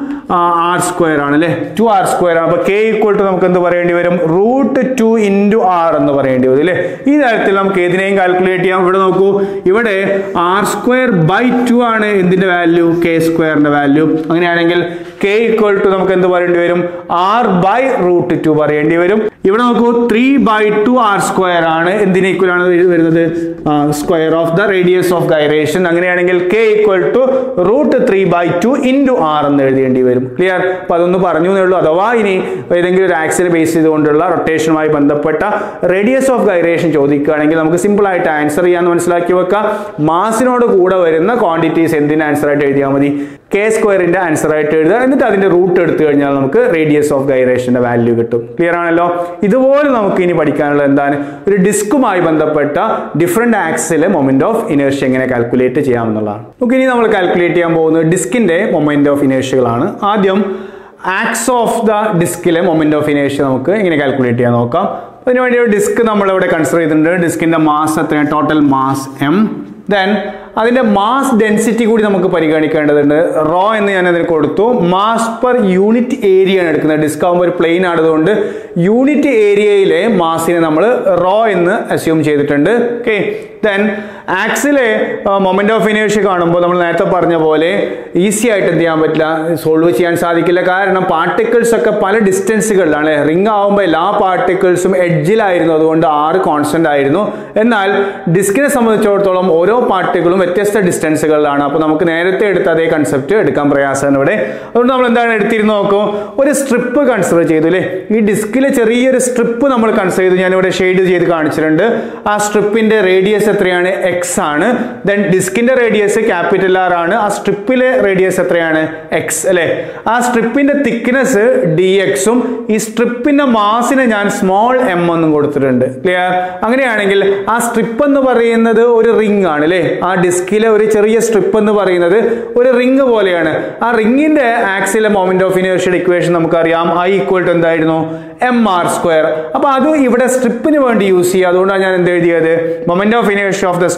ആർ സ്ക്വയർ ആണ് അല്ലേ ടു ആർ സ്ക്വയർ ആണ് അപ്പൊ കെ ഈക്വൽ ടു നമുക്ക് എന്ത് പറയേണ്ടി വരും റൂട്ട് ടു ഇൻറ്റു ആർ എന്ന് പറയേണ്ടി വരും അല്ലേ ഈ തരത്തിൽ നമുക്ക് ഏതിനെയും കാൽക്കുലേറ്റ് ചെയ്യാം ഇവിടെ നോക്കൂ ഇവിടെ ആർ സ്ക്വയർ ബൈ ടു ആണ് എന്തിന്റെ വാല്യൂ കെ സ്ക്വയറിന്റെ വാല്യൂ അങ്ങനെയാണെങ്കിൽ കെ ഈക്വൽ ടു നമുക്ക് എന്ത് പറയേണ്ടി വരും ആർ ബൈ റൂട്ട് ടു പറയേണ്ടി വരും ഇവിടെ നോക്കൂ three by two R square ആണ് എന്തിന് ഈക്വൽ ആണ് വരുന്നത് square of the radius of gyration അങ്ങനെയാണെങ്കിൽ K equal to root three by two into R എന്ന് എഴുതേണ്ടി വരും ക്ലിയർ അപ്പൊ അതൊന്ന് പറഞ്ഞു എന്നേ ഉള്ളൂ അഥവാ ഇനി ഏതെങ്കിലും ഒരു ആക്സിനെ ബേസ് ചെയ്തുകൊണ്ടുള്ള റൊട്ടേഷനുമായി ബന്ധപ്പെട്ട റേഡിയസ് ഓഫ് ഗൈറേഷൻ ചോദിക്കുകയാണെങ്കിൽ നമുക്ക് സിമ്പിൾ ആയിട്ട് ആൻസർ ചെയ്യാന്ന് മനസ്സിലാക്കി വെക്കാം മാസിനോട് കൂടെ വരുന്ന ക്വാണ്ടിറ്റീസ് എന്തിന് ആൻസർ ആയിട്ട് എഴുതിയാൽ മതി കെ സ്ക്വയറിന്റെ ആൻസർ ആയിട്ട് എഴുതുക എന്നിട്ട് അതിന്റെ റൂട്ട് എടുത്തു കഴിഞ്ഞാൽ നമുക്ക് റേഡിയസ് ഓഫ് ഗൈറേഷന്റെ വാല്യൂ കിട്ടും ക്ലിയർ ആണല്ലോ ഇതുപോലെ നമുക്ക് ഇനി പഠിക്കാനുള്ള എന്താണ് ഒരു ഡിസ്കുമായി ബന്ധപ്പെട്ട ഡിഫറെന്റ് ആക്സിലെ മൊമെന്റ് ഓഫ് ഇനേർഷ്യ എങ്ങനെ കാൽക്കുലേറ്റ് ചെയ്യാമെന്നുള്ളതാണ് നമുക്ക് ഇനി നമ്മൾ കാൽക്കുലേറ്റ് ചെയ്യാൻ പോകുന്നത് ഡിസ്കിന്റെ മൊമെന്റ് ഓഫ് ഇനേർഷ്യകളാണ് ആദ്യം ആക്സ് ഓഫ് ദ ഡിസ്കിലെ മൊമെന്റ് ഓഫ് ഇനേർഷ്യ നമുക്ക് എങ്ങനെ കാൽക്കുലേറ്റ് ചെയ്യാൻ നോക്കാം അതിനുവേണ്ടി ഒരു ഡിസ്ക് നമ്മൾ ഇവിടെ കൺസിഡർ ചെയ്തിട്ടുണ്ട് ഡിസ്കിന്റെ മാസ് എത്രയാണ് ടോട്ടൽ മാസ് എം ദെൻ അതിന്റെ മാസ് ഡെൻസിറ്റി കൂടി നമുക്ക് പരിഗണിക്കേണ്ടതുണ്ട് റോ എന്ന് ഞാൻ അതിന് കൊടുത്തു മാസ് പെർ യൂണിറ്റ് ഏരിയ ആണ് എടുക്കുന്നത് ഡിസ്ക് ആകുമ്പോൾ ഒരു പ്ലെയിൻ ആയതുകൊണ്ട് യൂണിറ്റ് ഏരിയയിലെ മാസിനെ നമ്മൾ റോ എന്ന് അസ്യൂം ചെയ്തിട്ടുണ്ട് ഓക്കെ ദെൻ ആക്സിലെ മൊമെന്റ് ഓഫ് ഇനേഴ്ഷ്യ കാണുമ്പോൾ നമ്മൾ നേരത്തെ പറഞ്ഞ പോലെ ഈസി ആയിട്ട് എന്ത് ചെയ്യാൻ പറ്റില്ല സോൾവ് ചെയ്യാൻ സാധിക്കില്ല കാരണം പാർട്ടിക്കിൾസ് ഒക്കെ പല ഡിസ്റ്റൻസുകളിലാണ് റിംഗ് ആവുമ്പോൾ എല്ലാ പാർട്ടിക്കിൾസും എഡ്ജിലായിരുന്നു അതുകൊണ്ട് ആറ് കോൺസ്റ്റന്റ് ആയിരുന്നു എന്നാൽ ഡിസ്കിനെ സംബന്ധിച്ചിടത്തോളം ഓരോ പാർട്ടിക്കിളും വ്യത്യസ്ത ഡിസ്റ്റൻസുകളിലാണ് അപ്പോൾ നമുക്ക് നേരത്തെ എടുത്ത അതേ കൺസെപ്റ്റ് എടുക്കാൻ പ്രയാസമാണ് ഇവിടെ അതുകൊണ്ട് നമ്മൾ എന്താണ് എടുത്തിരുന്ന് നോക്കൂ ഒരു സ്ട്രിപ്പ് കൺസിഡർ ചെയ്തു അല്ലേ ഈ ഡിസ്കിലെ ചെറിയൊരു സ്ട്രിപ്പ് നമ്മൾ കൺസിഡർ ചെയ്തു ഞാനിവിടെ ഷെയ്ഡ് ചെയ്ത് കാണിച്ചിട്ടുണ്ട് ആ സ്ട്രിപ്പിന്റെ റേഡിയസ് എത്രയാണ് എക്സ് ആണ് ദെൻ ഡിസ്കിന്റെ റേഡിയസ് ക്യാപിറ്റൽ ആർ ആണ് ആ സ്ട്രിപ്പിലെ റേഡിയസ് എത്രയാണ് എക്സ് അല്ലെ ആ സ്ട്രിപ്പിന്റെ തിക്നെസ് ഡി എക്സും ഈ സ്ട്രിപ്പിന്റെ മാസിന് ഞാൻ സ്മോൾ എം എന്നും കൊടുത്തിട്ടുണ്ട് ക്ലിയർ അങ്ങനെയാണെങ്കിൽ ആ സ്ട്രിപ്പ് എന്ന് പറയുന്നത് ഒരു റിംഗ് ആണ് അല്ലേ ആ ഡിസ്കിലെ ഒരു ചെറിയ സ്ട്രിപ്പ് എന്ന് പറയുന്നത് ഒരു റിംഗ് പോലെയാണ് ആ റിംഗിന്റെ ആക്സിലെ മൊമെന്റ് ഓഫ് ഇനേർഷ്യൽ ഇക്വേഷൻ നമുക്കറിയാം ഐ ഈക്വൽ ടു എന്തായിരുന്നു എം ആർ സ്ക്വയർ അപ്പൊ അത് ഇവിടെ സ്ട്രിപ്പിന് വേണ്ടി യൂസ് ചെയ്യുക അതുകൊണ്ടാണ് ഞാൻ എന്ത് എഴുതിയത് moment of inertia of the strip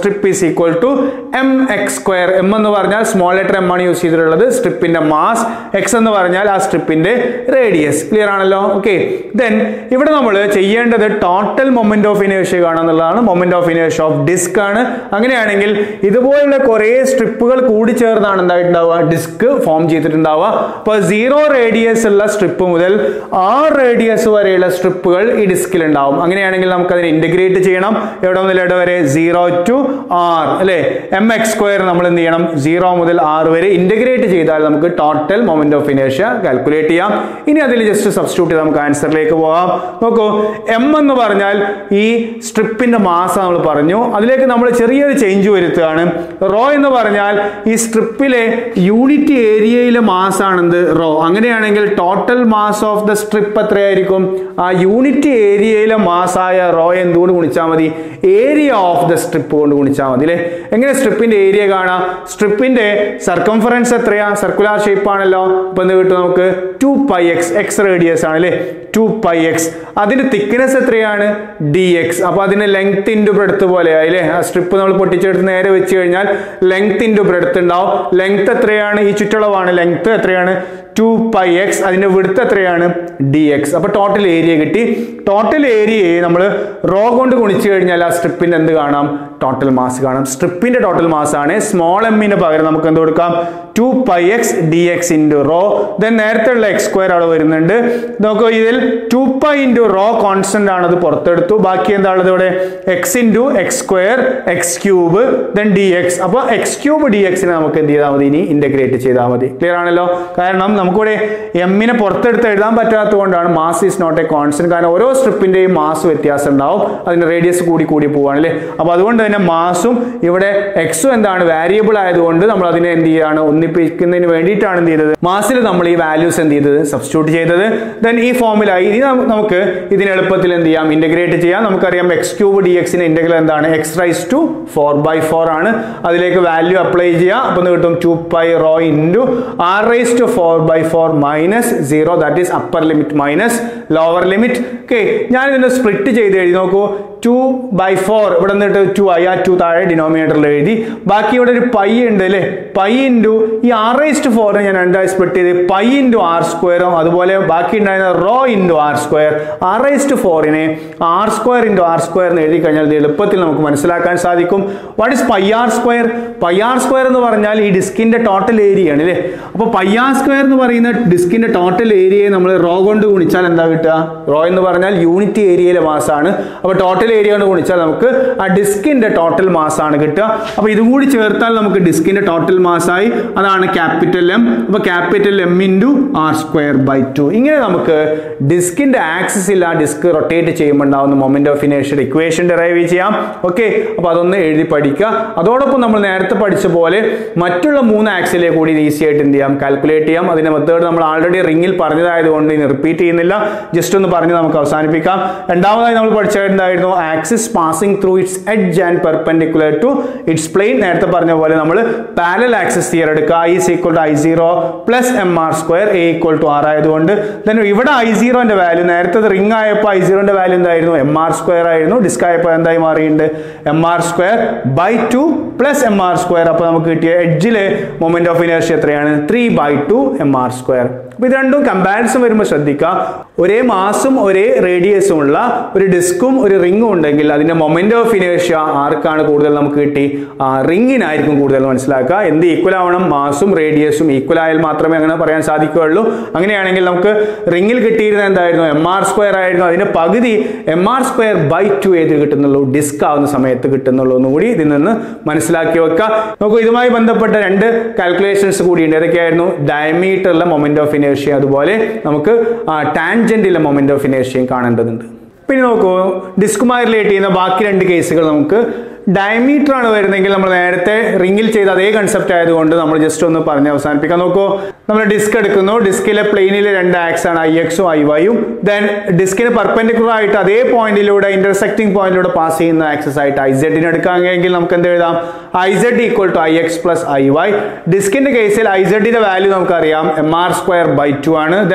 strip is equal to M X square M എന്ന് പറഞ്ഞാൽ സ്മോൾ ലെറ്റർ എം ആണ് യൂസ് ചെയ്തിട്ടുള്ളത് സ്ട്രിപ്പിന്റെ മാസ് എക്സ് എന്ന് പറഞ്ഞാൽ ആ സ്ട്രിപ്പിന്റെ റേഡിയസ് ക്ലിയർ ആണല്ലോ ഓക്കെ ദെൻ ഇവിടെ നമ്മൾ ചെയ്യേണ്ടത് ടോട്ടൽ മൊമെന്റ് ഓഫ് ഇനേഷ്യ കാണാന്നുള്ളതാണ് മൊമെന്റ് ഓഫ് ഇനേഷ്യ ഓഫ് ഡിസ്ക് ആണ് അങ്ങനെയാണെങ്കിൽ ഇതുപോലുള്ള കുറേ സ്ട്രിപ്പുകൾ കൂടി ചേർന്നാണ് എന്തായിട്ടുണ്ടാവുക ഡിസ്ക് ഫോം ചെയ്തിട്ടുണ്ടാവുക അപ്പോൾ സീറോ റേഡിയസ് ഉള്ള സ്ട്രിപ്പ് മുതൽ ആറ് റേഡിയസ് വരെയുള്ള സ്ട്രിപ്പുകൾ ഈ ഡിസ്കിൽ ഉണ്ടാവും അങ്ങനെയാണെങ്കിൽ നമുക്ക് അതിനെ ഇന്റഗ്രേറ്റ് ചെയ്യണം എവിടെ മുതൽ എവിടെ വരെ സീറോ ടു ആർ അല്ലെ എം എക്സ് സ്ക്വയർ നമ്മൾ എന്ത് ചെയ്യണം സീറോ മുതൽ ആറ് വരെ ഇന്റഗ്രേറ്റ് ചെയ്താൽ നമുക്ക് ടോട്ടൽ മൊമെന്റ് ഓഫ് ഇനേഷ്യ കാൽക്കുലേറ്റ് ചെയ്യാം ഇനി അതിൽ ജസ്റ്റ് സബ്സ്റ്റിറ്റ്യൂട്ട് ചെയ്ത് നമുക്ക് ആൻസറിലേക്ക് പോകാം നോക്കൂ എം എന്ന് പറഞ്ഞാൽ ഈ സ്ട്രിപ്പിന്റെ മാസം നമ്മൾ പറഞ്ഞു അതിലേക്ക് നമ്മൾ ചെറിയൊരു ചേഞ്ച് വരുത്തുകയാണ് റോ എന്ന് പറഞ്ഞാൽ ഈ സ്ട്രിപ്പിലെ യൂണിറ്റ് ഏരിയയിലെ മാസ് ആണെന്ത് റോ അങ്ങനെയാണെങ്കിൽ total mass of the strip എത്രയായിരിക്കും ആ യൂണിറ്റ് ഏരിയയിലെ മാസായ റോ എന്തുകൊണ്ട് ഗുണിച്ചാൽ മതി ഏരിയ ഓഫ് ദ സ്ട്രിപ്പ് കൊണ്ട് ഗുണിച്ചാൽ മതി അല്ലേ എങ്ങനെ സ്ട്രിപ്പിന്റെ ഏരിയ കാണാം സ്ട്രിപ്പിന്റെ സർക്കംഫറൻസ് എത്രയാ സർക്കുലാർ ഷേപ്പ് ആണല്ലോ അപ്പൊ എന്ത് കിട്ടും നമുക്ക് two pi X X radius ആണ് അല്ലേ ടു പൈ എക്സ് അതിന്റെ തിക്നെസ് എത്രയാണ് ഡി എക്സ് അപ്പൊ അതിന് ലെങ്ത് ഇൻറ്റു ബ്രെഡ്ത്ത് പോലെ ആയില്ലേ ആ സ്ട്രിപ്പ് നമ്മൾ പൊട്ടിച്ചെടുത്ത് നേരെ വെച്ച് കഴിഞ്ഞാൽ ലെങ്ത് ഇൻറ്റു ബ്രെഡ്ത്ത് ഉണ്ടാവും ലെങ്ത് എത്രയാണ് ഈ ചുറ്റളവാണ് ലെങ്ത് എത്രയാണ് ടു പൈ എക്സ് അതിന്റെ വിടുത്ത് എത്രയാണ് ഡി എക്സ് അപ്പൊ ടോട്ടൽ ഏരിയ കിട്ടി ടോട്ടൽ ഏരിയയെ നമ്മൾ റോ കൊണ്ട് ഗുണിച്ചു കഴിഞ്ഞാൽ ആ സ്ട്രിപ്പിന്റെ എന്ത് കാണാം ടോട്ടൽ മാസ് കാണാം സ്ട്രിപ്പിന്റെ ടോട്ടൽ മാസ് ആണ് സ്മോൾ എമ്മിന് പകരം നമുക്ക് എന്ത് കൊടുക്കാം two pi X D X into rho then നേരത്തെ ഉള്ള എക്സ് സ്ക്വയർ അവിടെ വരുന്നുണ്ട് നോക്കൂ ഇതിൽ two pi into rho constant ആണ് അത് പുറത്തെടുത്തു ബാക്കി എന്താണുള്ളത് ഇവിടെ X into X square X cube then D X അപ്പോൾ എക്സ് ക്യൂബ് ഡി എക്സിനെ നമുക്ക് എന്ത് ചെയ്താൽ മതി ഇനി ഇന്റഗ്രേറ്റ് ചെയ്താൽ മതി ക്ലിയർ ആണല്ലോ കാരണം നമുക്കിവിടെ എമ്മിനെ പുറത്തെടുത്ത് എഴുതാൻ പറ്റാത്തത് കൊണ്ടാണ് mass is not a constant കാരണം ഓരോ സ്ട്രിപ്പിന്റെയും മാസ് വ്യത്യാസം ഉണ്ടാവും അതിന്റെ റേഡിയസ് കൂടി കൂടി പോവാണ് അല്ലേ അപ്പോൾ അതുകൊണ്ട് തന്നെ മാസും ഇവിടെ എക്സും എന്താണ് വാരിയബിൾ ആയതുകൊണ്ട് നമ്മൾ അതിനെ എന്ത് ചെയ്യാണ് ഒന്നിപ്പിക്കുന്നതിന് വേണ്ടിയിട്ടാണ് എന്ത് ചെയ്തത് മാസിൽ നമ്മൾ ഈ വാല്യൂസ് എന്ത് ചെയ്തത് സബ്സ്റ്റിറ്റ്യൂട്ട് ചെയ്തത് ദെൻ ഈ ഫോമിലായി ഇനി നം- നമുക്ക് ഇതിന് എളുപ്പത്തിൽ എന്ത് ചെയ്യാം ഇന്റഗ്രേറ്റ് ചെയ്യാം നമുക്കറിയാം എക്സ് ക്യൂബ് ഡി എക്സിന് ഇന്റഗ്രൽ എന്താണ് X raise to four by four ആണ് അതിലേക്ക് വാല്യൂ അപ്ലൈ ചെയ്യാം അപ്പൊ എന്ത് കിട്ടും two pi rho into R raise to four by four minus zero that is upper limit minus lower limit okay ഞാൻ ഇതിനെ സ്പ്ലിറ്റ് ചെയ്ത് എഴുതി നോക്കൂ ടു ബൈ ഫോർ ഇവിടെ നിന്നിട്ട് ടു ഐ ആ ടു താഴെ ഡിനോമിനേറ്ററിൽ എഴുതി ബാക്കി ഇവിടെ ഒരു പൈ ഉണ്ട് അല്ലേ പൈ ഇൻറ്റു ഈ ആർ റൈസ്റ്റ് ഫോറിനെ ഞാൻ രണ്ടായി സ്പ്ലിറ്റ് ചെയ്ത് പൈ ഇൻറ്റു ആർ സ്ക്വയറും അതുപോലെ ബാക്കി ഉണ്ടായിരുന്ന rho into R square R raised ഫോറിനെ R square into R square എന്ന് എഴുതി കഴിഞ്ഞാൽ ഇത് എളുപ്പത്തിൽ നമുക്ക് മനസ്സിലാക്കാൻ സാധിക്കും what is pi R square pi R square എന്ന് പറഞ്ഞാൽ ഈ ഡിസ്കിന്റെ ടോട്ടൽ ഏരിയ ആണ് അല്ലേ അപ്പോൾ പൈ ആർ സ്ക്വയർ എന്ന് പറയുന്ന ഡിസ്കിന്റെ ടോട്ടൽ ഏരിയയെ നമ്മൾ റോ കൊണ്ട് ഗുണിച്ചാൽ എന്താ കിട്ടുക റോ എന്ന് പറഞ്ഞാൽ യൂണിറ്റ് ഏരിയയിലെ മാസാണ് അപ്പോൾ ടോട്ടൽ ഏരിയ കൊണ്ട് ഗുണിച്ചാൽ നമുക്ക് ആ ഡിസ്കിന്റെ ടോട്ടൽ മാസ് ആണ് കിട്ടുക അപ്പോൾ ഇതും കൂടി ചേർത്താൽ നമുക്ക് ഡിസ്കിന്റെ ടോട്ടൽ മാസായി അതാണ് ക്യാപിറ്റൽ എം അപ്പോൾ capital M into R square by two ഇങ്ങനെ നമുക്ക് ഡിസ്കിന്റെ ആക്സിസിൽ ആ ഡിസ്ക് റൊട്ടേറ്റ് ചെയ്യുമ്പോൾ ഉണ്ടാവുന്ന moment of inertial equation derive ചെയ്യാം ഓക്കെ അപ്പോൾ അതൊന്ന് എഴുതി പഠിക്കുക അതോടൊപ്പം നമ്മൾ നേരത്തെ പഠിച്ച പോലെ മറ്റുള്ള മൂന്ന് ആക്സിലെ കൂടി ഈസി ആയിട്ട് എന്ത് ചെയ്യാം കാൽക്കുലേറ്റ് ചെയ്യാം അതിന്റെ മെത്തേഡ് നമ്മൾ ആൾറെഡി റിങ്ങിൽ പറഞ്ഞതായതുകൊണ്ട് ഇനി റിപ്പീറ്റ് ചെയ്യുന്നില്ല ജസ്റ്റ് ഒന്ന് പറഞ്ഞ് നമുക്ക് അവസാനിപ്പിക്കാം രണ്ടാമതായി നമ്മൾ പഠിച്ചത് എന്തായിരുന്നു axis passing through its edge and perpendicular to its plane നേരത്തെ പറഞ്ഞ പോലെ നമ്മൾ പാരൽ ആക്സിസ് തിയർ എടുക്കുക I is equal to I zero plus M R square a equal to R ആയതുകൊണ്ട് then ഇവിടെ ഐ സീറോന്റെ വാല്യൂ നേരത്തെ റിംഗ് ആയപ്പോൾ ഐ സീറോന്റെ വാല്യൂ എന്തായിരുന്നു എം ആർ സ്ക്വയർ ആയിരുന്നു ഡിസ്ക് ആയപ്പോൾ എന്തായി മാറിയിട്ടുണ്ട് M R square by two plus M R square അപ്പോൾ നമുക്ക് കിട്ടിയ എഡ്ജിലെ മൊമെന്റ് ഓഫ് ഇനേർഷ്യ എത്രയാണ് three by two M R square അപ്പോൾ ഇത് രണ്ടും കമ്പാരിസൺ വരുമ്പോൾ ശ്രദ്ധിക്കുക ഒരേ മാസും ഒരേ റേഡിയസും ഉള്ള ഒരു ഡിസ്കും ഒരു റിംഗും ഉണ്ടെങ്കിൽ അതിന്റെ മൊമെന്റ് ഓഫ് ഇനേഷ്യ ആർക്കാണ് കൂടുതൽ നമുക്ക് കിട്ടി ആ റിങ്ങിനായിരിക്കും കൂടുതൽ മനസ്സിലാക്കുക എന്ത് ഈക്വൽ ആവണം മാസും റേഡിയസും ഈക്വൽ ആയാൽ മാത്രമേ അങ്ങനെ പറയാൻ സാധിക്കുകയുള്ളൂ അങ്ങനെയാണെങ്കിൽ നമുക്ക് റിങ്ങിൽ കിട്ടിയിരുന്ന എന്തായിരുന്നു എം ആർ സ്ക്വയർ ആയിരുന്നു അതിന്റെ പകുതി M R square by two ഏത് കിട്ടുന്നുള്ളൂ ഡിസ്ക് ആവുന്ന സമയത്ത് കിട്ടുന്നുള്ളൂ എന്ന് കൂടി ഇതിൽ നിന്ന് മനസ്സിലാക്കി വെക്കുക നോക്കൂ ഇതുമായി ബന്ധപ്പെട്ട രണ്ട് കാൽക്കുലേഷൻസ് കൂടിയുണ്ട് ഏതൊക്കെയായിരുന്നു ഡയമീറ്ററിലെ മൊമെന്റ് ഓഫ് ഇനേഷ്യ അതുപോലെ നമുക്ക് ടാൻജന്റിലെ മൊമെന്റ് ഓഫ് ഇനേഷ്യയും കാണേണ്ടതുണ്ട് പിന്നെ നോക്കൂ ഡിസ്കുമായി റിലേറ്റ് ചെയ്യുന്ന ബാക്കി രണ്ട് കേസുകൾ നമുക്ക് ഡയമീറ്റർ ആണ് വരുന്നതെങ്കിൽ നമ്മൾ നേരത്തെ റിങ്ങിൽ ചെയ്ത അതേ കൺസെപ്റ്റ് ആയതുകൊണ്ട് നമ്മൾ ജസ്റ്റ് ഒന്ന് പറഞ്ഞ് അവസാനിപ്പിക്കാൻ നോക്കൂ നമ്മൾ ഡിസ്ക് എടുക്കുന്നു ഡിസ്കിലെ പ്ലെയിനിലെ രണ്ട് ആക്സ് ആണ് ഐ എക്സും ഐ വൈയും ദെൻ ഡിസ്കിന് പെർപെൻഡിക്കുലർ ആയിട്ട് അതേ പോയിന്റിലൂടെ ഇന്റർസെക്ടിങ് പോയിന്റിലൂടെ പാസ് ചെയ്യുന്ന ആക്സസ് ആയിട്ട് ഐ സെഡിന് എടുക്കുകയാണെങ്കിൽ നമുക്ക് എന്ത് എഴുതാം I Z equal to I X plus I Y ഡിസ്കിന്റെ കേസിൽ ഐ സെഡിന്റെ വാല്യൂ നമുക്കറിയാം M R square by two ആണ് ദെൻ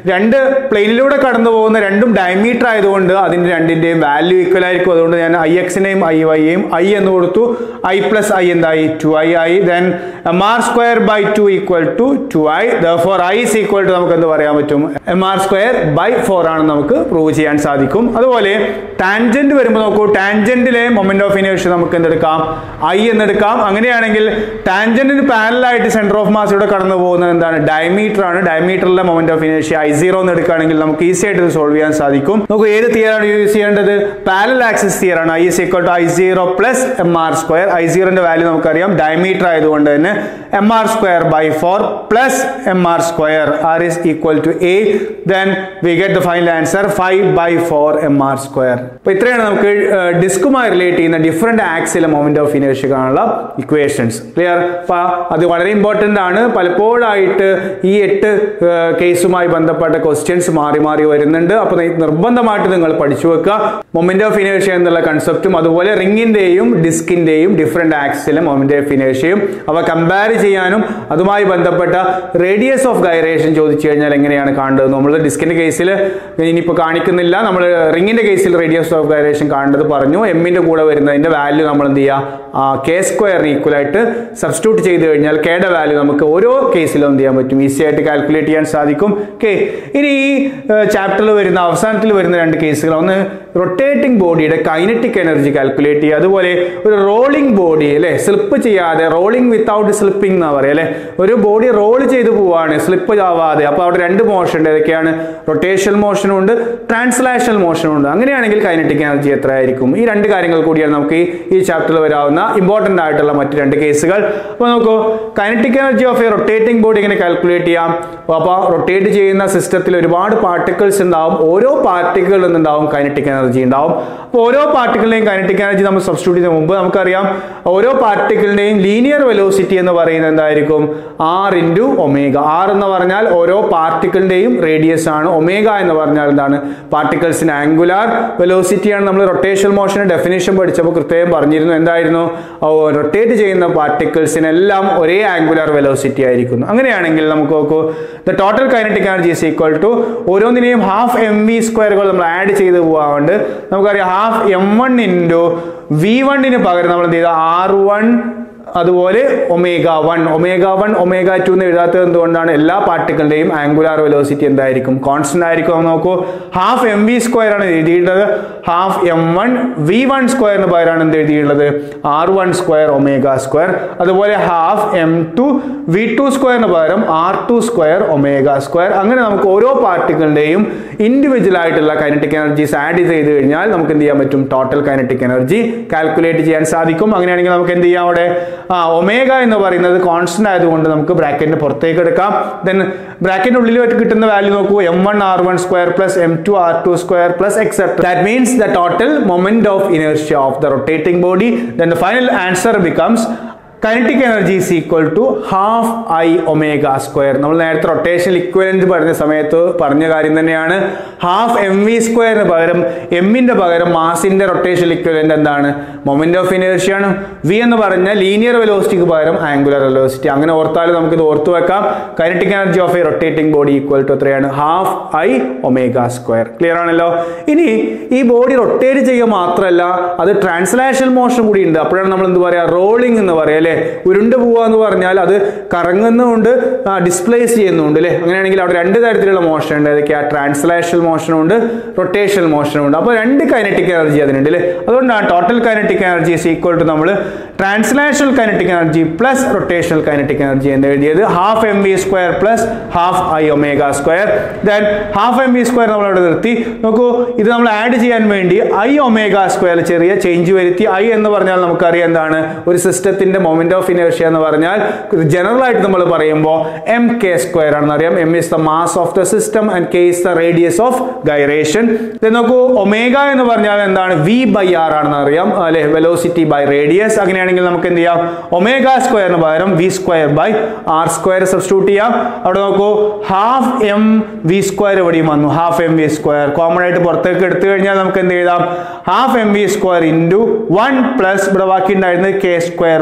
രണ്ട് പ്ലെയിനിലൂടെ കടന്നു പോകുന്ന രണ്ടും ഡയമീറ്റർ ആയതുകൊണ്ട് അതിന്റെ രണ്ടിന്റെയും വാല്യൂ ഈക്വൽ ആയിരിക്കും അതുകൊണ്ട് ഞാൻ ഐ എക്സിനെയും ഐ വൈയെയും ഐ എന്ന് കൊടുത്തു ഐ പ്ലസ് ഐ എന്തായി ടു ഐ ആയി then M R square by two equal to two I four I is equal to നമുക്ക് എന്ത് പറയാൻ പറ്റും M R square by four ആണെന്ന് നമുക്ക് പ്രൂവ് ചെയ്യാൻ സാധിക്കും അതുപോലെ ടാൻജന്റ് വരുമ്പോൾ നോക്കൂ ടാൻജന്റിലെ മൊമെന്റ് ഓഫ് ഇനേഴ്ഷ്യ നമുക്ക് എന്തെടുക്കാം ഐ എന്നെടുക്കാം അങ്ങനെയാണെങ്കിൽ ടാൻജന്റിന് പാരലായിട്ട് സെന്റർ ഓഫ് മാസ് ഇവിടെ കടന്നു പോകുന്നത് എന്താണ് ഡയമീറ്റർ ആണ് ഡയമീറ്ററിലെ moment of inertia I zero എന്ന് എടുക്കുകയാണെങ്കിൽ നമുക്ക് ഈസി ആയിട്ട് ഇത് സോൾവ് ചെയ്യാൻ സാധിക്കും നമുക്ക് ഏത് തിയറാണ് യൂസ് ചെയ്യേണ്ടത് പാരൽ ആക്സിസ് തിയർ ആണ് I is equal to I zero plus M R square I സീറോന്റെ വാല്യൂ നമുക്കറിയാം ഡയമീറ്റർ ആയതുകൊണ്ട് തന്നെ M R square by four plus M R square R is equal to a then we get the final answer five by four M R square അപ്പൊ ഇത്രയാണ് നമുക്ക് ഡിസ്കുമായി relate ചെയ്യുന്ന different ആക്സിലെ മൊമെന്റ് ഓഫ് ഇനേഴ്ഷ്യ കാണാനുള്ള equations clear അപ്പൊ അത് വളരെ ഇമ്പോർട്ടന്റ് ആണ് പലപ്പോഴായിട്ട് ഈ എട്ട് കേസുമായി ബന്ധപ്പെട്ട ക്വസ്റ്റ്യൻസ് മാറി മാറി വരുന്നുണ്ട് അപ്പൊ നിർബന്ധമായിട്ട് നിങ്ങൾ പഠിച്ചു വെക്കുക മൊമെന്റ് ഓഫ് ഇനേഴ്ഷ്യ എന്നുള്ള കൺസെപ്റ്റും അതുപോലെ റിങ്ങിന്റെയും ഡിസ്കിന്റെയും ഡിഫറെന്റ് ആക്സിലെ മൊമെന്റ് ഓഫ് ഇനേഴ്ഷ്യയും അവ കമ്പയർ ചെയ്യാനും അതുമായി ബന്ധപ്പെട്ട റേഡിയസ് ഓഫ് ഗൈറേഷൻ ചോദിച്ചു കഴിഞ്ഞാൽ എങ്ങനെയാണ് കാണേണ്ടത് നമ്മൾ ഡിസ്കിന്റെ കേസിൽ ഇനിയിപ്പോൾ കാണിക്കുന്നില്ല നമ്മൾ റിങ്ങിന്റെ കേസിൽ റേഡിയസ് ഓഫ് ഗൈറേഷൻ കാണേണ്ടത് പറഞ്ഞു എമ്മിന്റെ കൂടെ വരുന്നതിന്റെ വാല്യൂ നമ്മൾ എന്ത് ചെയ്യുക കെ സ്ക്വയറിന് ഈക്വൽ ആയിട്ട് സബ്സ്റ്റിറ്റ്യൂട്ട് ചെയ്ത് കഴിഞ്ഞാൽ കെയുടെ വാല്യൂ നമുക്ക് ഓരോ കേസിലും എന്ത് ചെയ്യാൻ പറ്റും ഈസി ആയിട്ട് കാൽക്കുലേറ്റ് ചെയ്യാൻ സാധിക്കും കെ ഇനി ഈ ചാപ്റ്ററിൽ വരുന്ന അവസാനത്തിൽ വരുന്ന രണ്ട് കേസുകൾ ഒന്ന് റൊട്ടേറ്റിംഗ് ബോഡിയുടെ കൈനറ്റിക് എനർജി കാൽക്കുലേറ്റ് ചെയ്യുക അതുപോലെ ഒരു റോളിംഗ് ബോഡി അല്ലെ സ്ലിപ്പ് ചെയ്യാതെ റോളിംഗ് വിത്തൗട്ട് സ്ലിപ്പിംഗ് എന്നാ പറയുക അല്ലെ ഒരു ബോഡി റോൾ ചെയ്ത് പോവാണ് സ്ലിപ്പ് ആവാതെ അപ്പോൾ അവിടെ രണ്ട് മോഷൻ ഉണ്ട് ഏതൊക്കെയാണ് റൊട്ടേഷണൽ മോഷനും ഉണ്ട് ട്രാൻസ്ലേഷണൽ മോഷനും ഉണ്ട് അങ്ങനെയാണെങ്കിൽ കൈനറ്റിക് എനർജി എത്രയായിരിക്കും ഈ രണ്ട് കാര്യങ്ങൾ കൂടിയാണ് നമുക്ക് ഈ ഈ ചാപ്റ്ററിൽ വരാവുന്ന ഇമ്പോർട്ടൻ്റ് ആയിട്ടുള്ള മറ്റ് രണ്ട് കേസുകൾ അപ്പോൾ നോക്കൂ kinetic energy of a rotating body ഇങ്ങനെ കാൽക്കുലേറ്റ് ചെയ്യാം അപ്പോൾ റൊട്ടേറ്റ് ചെയ്യുന്ന സിസ്റ്റത്തിൽ ഒരുപാട് പാർട്ടിക്കിൾസ് ഉണ്ടാവും ഓരോ പാർട്ടിക്കിളിൽ നിന്നുണ്ടാവും കൈനറ്റിക് എനർജി ഉണ്ടാവും അപ്പോൾ ഓരോ പാർട്ടിക്കിളിനെയും കൈനറ്റിക് എനർജി നമ്മൾ സബ്സ്റ്റിറ്റ്യൂട്ട് ചെയ്യുന്ന മുമ്പ് നമുക്കറിയാം ഓരോ പാർട്ടിക്കിളിന്റെയും ലീനിയർ വെലോസിറ്റി എന്ന് പറയുന്നത് എന്തായിരിക്കും ആർ ഇൻറ്റു ഒമേഗ ആർ എന്ന് പറഞ്ഞാൽ ഓരോ പാർട്ടിക്കിളിന്റെയും റേഡിയസ് ആണ് ഒമേഗ എന്ന് പറഞ്ഞാൽ എന്താണ് പാർട്ടിക്കിൾസിന് ആംഗുലാർ വെലോസിറ്റിയാണ് നമ്മൾ റൊട്ടേഷൻ മോഷന് ഡെഫിനേഷൻ പഠിച്ചപ്പോൾ കൃത്യം പറഞ്ഞിരുന്നു എന്തായിരുന്നു റൊട്ടേറ്റ് ചെയ്യുന്ന പാർട്ടിക്കിൾസിനെല്ലാം ഒരേ ആംഗുലാർ വെലോസിറ്റി ആയിരിക്കുന്നു അങ്ങനെയാണെങ്കിൽ നമുക്ക് നോക്കൂ the total kinetic energy is equal to ഓരോന്നിനെയും ഹാഫ് എം വി സ്ക്വയറുകൾ നമ്മൾ ആഡ് ചെയ്ത് പോകാറുണ്ട് നമുക്കറിയാം half M one into V വണ്ണിന് പകരം നമ്മൾ എന്ത് ചെയ്ത ആർ വൺ അതുപോലെ omega one omega one omega two എന്ന് എഴുതാത്തത് എന്തുകൊണ്ടാണ് എല്ലാ പാർട്ടികളുടെയും ആംഗുലാർ വെലോസിറ്റി എന്തായിരിക്കും കോൺസ്റ്റന്റ് ആയിരിക്കും എന്ന് നോക്കൂ ഹാഫ് എം വി സ്ക്വയർ ആണ് എഴുതിയിട്ടുള്ളത് half M one V one സ്ക്വയറിന് പകരമാണ് എന്ത് എഴുതിയിട്ടുള്ളത് R one square omega square അതുപോലെ half M two V two സ്ക്വയറിന് പകരം R two square omega square അങ്ങനെ നമുക്ക് ഓരോ പാർട്ടികളുടെയും ഇൻഡിവിജ്വൽ ആയിട്ടുള്ള കൈനറ്റിക് എനർജീസ് ആഡ് ചെയ്ത് കഴിഞ്ഞാൽ നമുക്ക് എന്ത് ചെയ്യാൻ പറ്റും ടോട്ടൽ കൈനറ്റിക് എനർജി കാൽക്കുലേറ്റ് ചെയ്യാൻ സാധിക്കും അങ്ങനെയാണെങ്കിൽ നമുക്ക് എന്ത് ചെയ്യാം അവിടെ ആ ഒമേഗ എന്ന് പറയുന്നത് കോൺസ്റ്റന്റ് ആയതുകൊണ്ട് നമുക്ക് ബ്രാക്കറ്റിന് പുറത്തേക്ക് എടുക്കാം ദെൻ ബ്രാക്കറ്റിന് ഉള്ളിൽ കിട്ടുന്ന വാല്യൂ നോക്കൂ M one R one square plus M two R two square plus etcetera that means the total moment of inertia of the rotating body then the final answer becomes kinetic energy is equal to half I omega square നമ്മൾ നേരത്തെ rotation equivalent പറഞ്ഞ സമയത്ത് പറഞ്ഞ കാര്യം തന്നെയാണ് half M V സ്ക്വയറിന് പകരം എമ്മിന്റെ പകരം മാസിന്റെ റൊട്ടേഷൻ ഇക്വലന്റ് എന്താണ് മൊമെന്റ് ഓഫ് ഇനേർഷ്യ ആണ് വി എന്ന് പറഞ്ഞ ലീനിയർ വെലോസിറ്റിക്ക് പകരം ആംഗുലർ വെലോസിറ്റി അങ്ങനെ ഓർത്താലും നമുക്ക് ഇത് ഓർത്തു വെക്കാം kinetic energy of a rotating body equal to എത്രയാണ് half I omega square clear ആണല്ലോ ഇനി ഈ ബോഡി റൊട്ടേറ്റ് ചെയ്യുക മാത്രമല്ല അത് ട്രാൻസ്ലേഷൻ മോഷൻ കൂടി ഉണ്ട് അപ്പോഴാണ് നമ്മൾ എന്ത് പറയാ റോളിംഗ് എന്ന് പറയാം അല്ലേ ഉരുണ്ട് പോവുക എന്ന് പറഞ്ഞാൽ അത് കറങ്ങുന്നുണ്ട് ഡിസ്പ്ലേസ് ചെയ്യുന്നുണ്ട് അല്ലേ അങ്ങനെയാണെങ്കിൽ അവിടെ രണ്ട് തരത്തിലുള്ള മോഷൻ ഉണ്ട് ഏതൊക്കെയാ ട്രാൻസ്ലേഷൻ മോഷനും ഉണ്ട് റൊട്ടേഷൻ മോഷനും ഉണ്ട് അപ്പോൾ രണ്ട് കൈനറ്റിക് എനർജി അതിനുണ്ട് അല്ലേ അതുകൊണ്ടാണ് total kinetic energy is equal to നമ്മൾ translational kinetic energy plus rotational kinetic energy എന്ന് എഴുതിയത് half M V square plus half I omega square then half M V square നമ്മൾ അവിടെ നിർത്തി നോക്കൂ ഇത് നമ്മൾ ആഡ് ചെയ്യാൻ വേണ്ടി ഐ ഒമേഗ സ്ക്വയർ ചെറിയ ചേഞ്ച് വരുത്തി ഐ എന്ന് പറഞ്ഞാൽ നമുക്കറിയാം എന്താണ് ഒരു സിസ്റ്റത്തിന്റെ മൊമെന്റ് ഓഫ് ഇനേർഷ്യ എന്ന് പറഞ്ഞാൽ ജനറൽ ആയിട്ട് നമ്മൾ പറയുമ്പോൾ എം കെ സ്ക്വയർ ആണെന്ന് അറിയാം M is the mass of the system and K is the radius of gyration നോക്കൂ ഒമേഗ എന്ന് പറഞ്ഞാൽ എന്താണ് വി ബൈ ആർ ആണെന്ന് അറിയാം അല്ലെ വെലോസിറ്റി ബൈ റേഡിയസ് അങ്ങനെയാണെങ്കിൽ നമുക്ക് എന്ത് ചെയ്യാം ഒമേഗ സ്ക്വയറിന് പകരം V square by R square substitute ചെയ്യാം അവിടെ നോക്കൂ ഹാഫ് എം വി സ്ക്വയർ ഇവിടെയും വന്നു half M V square common ആയിട്ട് പുറത്തേക്ക് എടുത്തു കഴിഞ്ഞാൽ നമുക്ക് എന്ത് എഴുതാം half M V square into one plus ഇവിടെ ബാക്കി ഉണ്ടായിരുന്നത് K square by R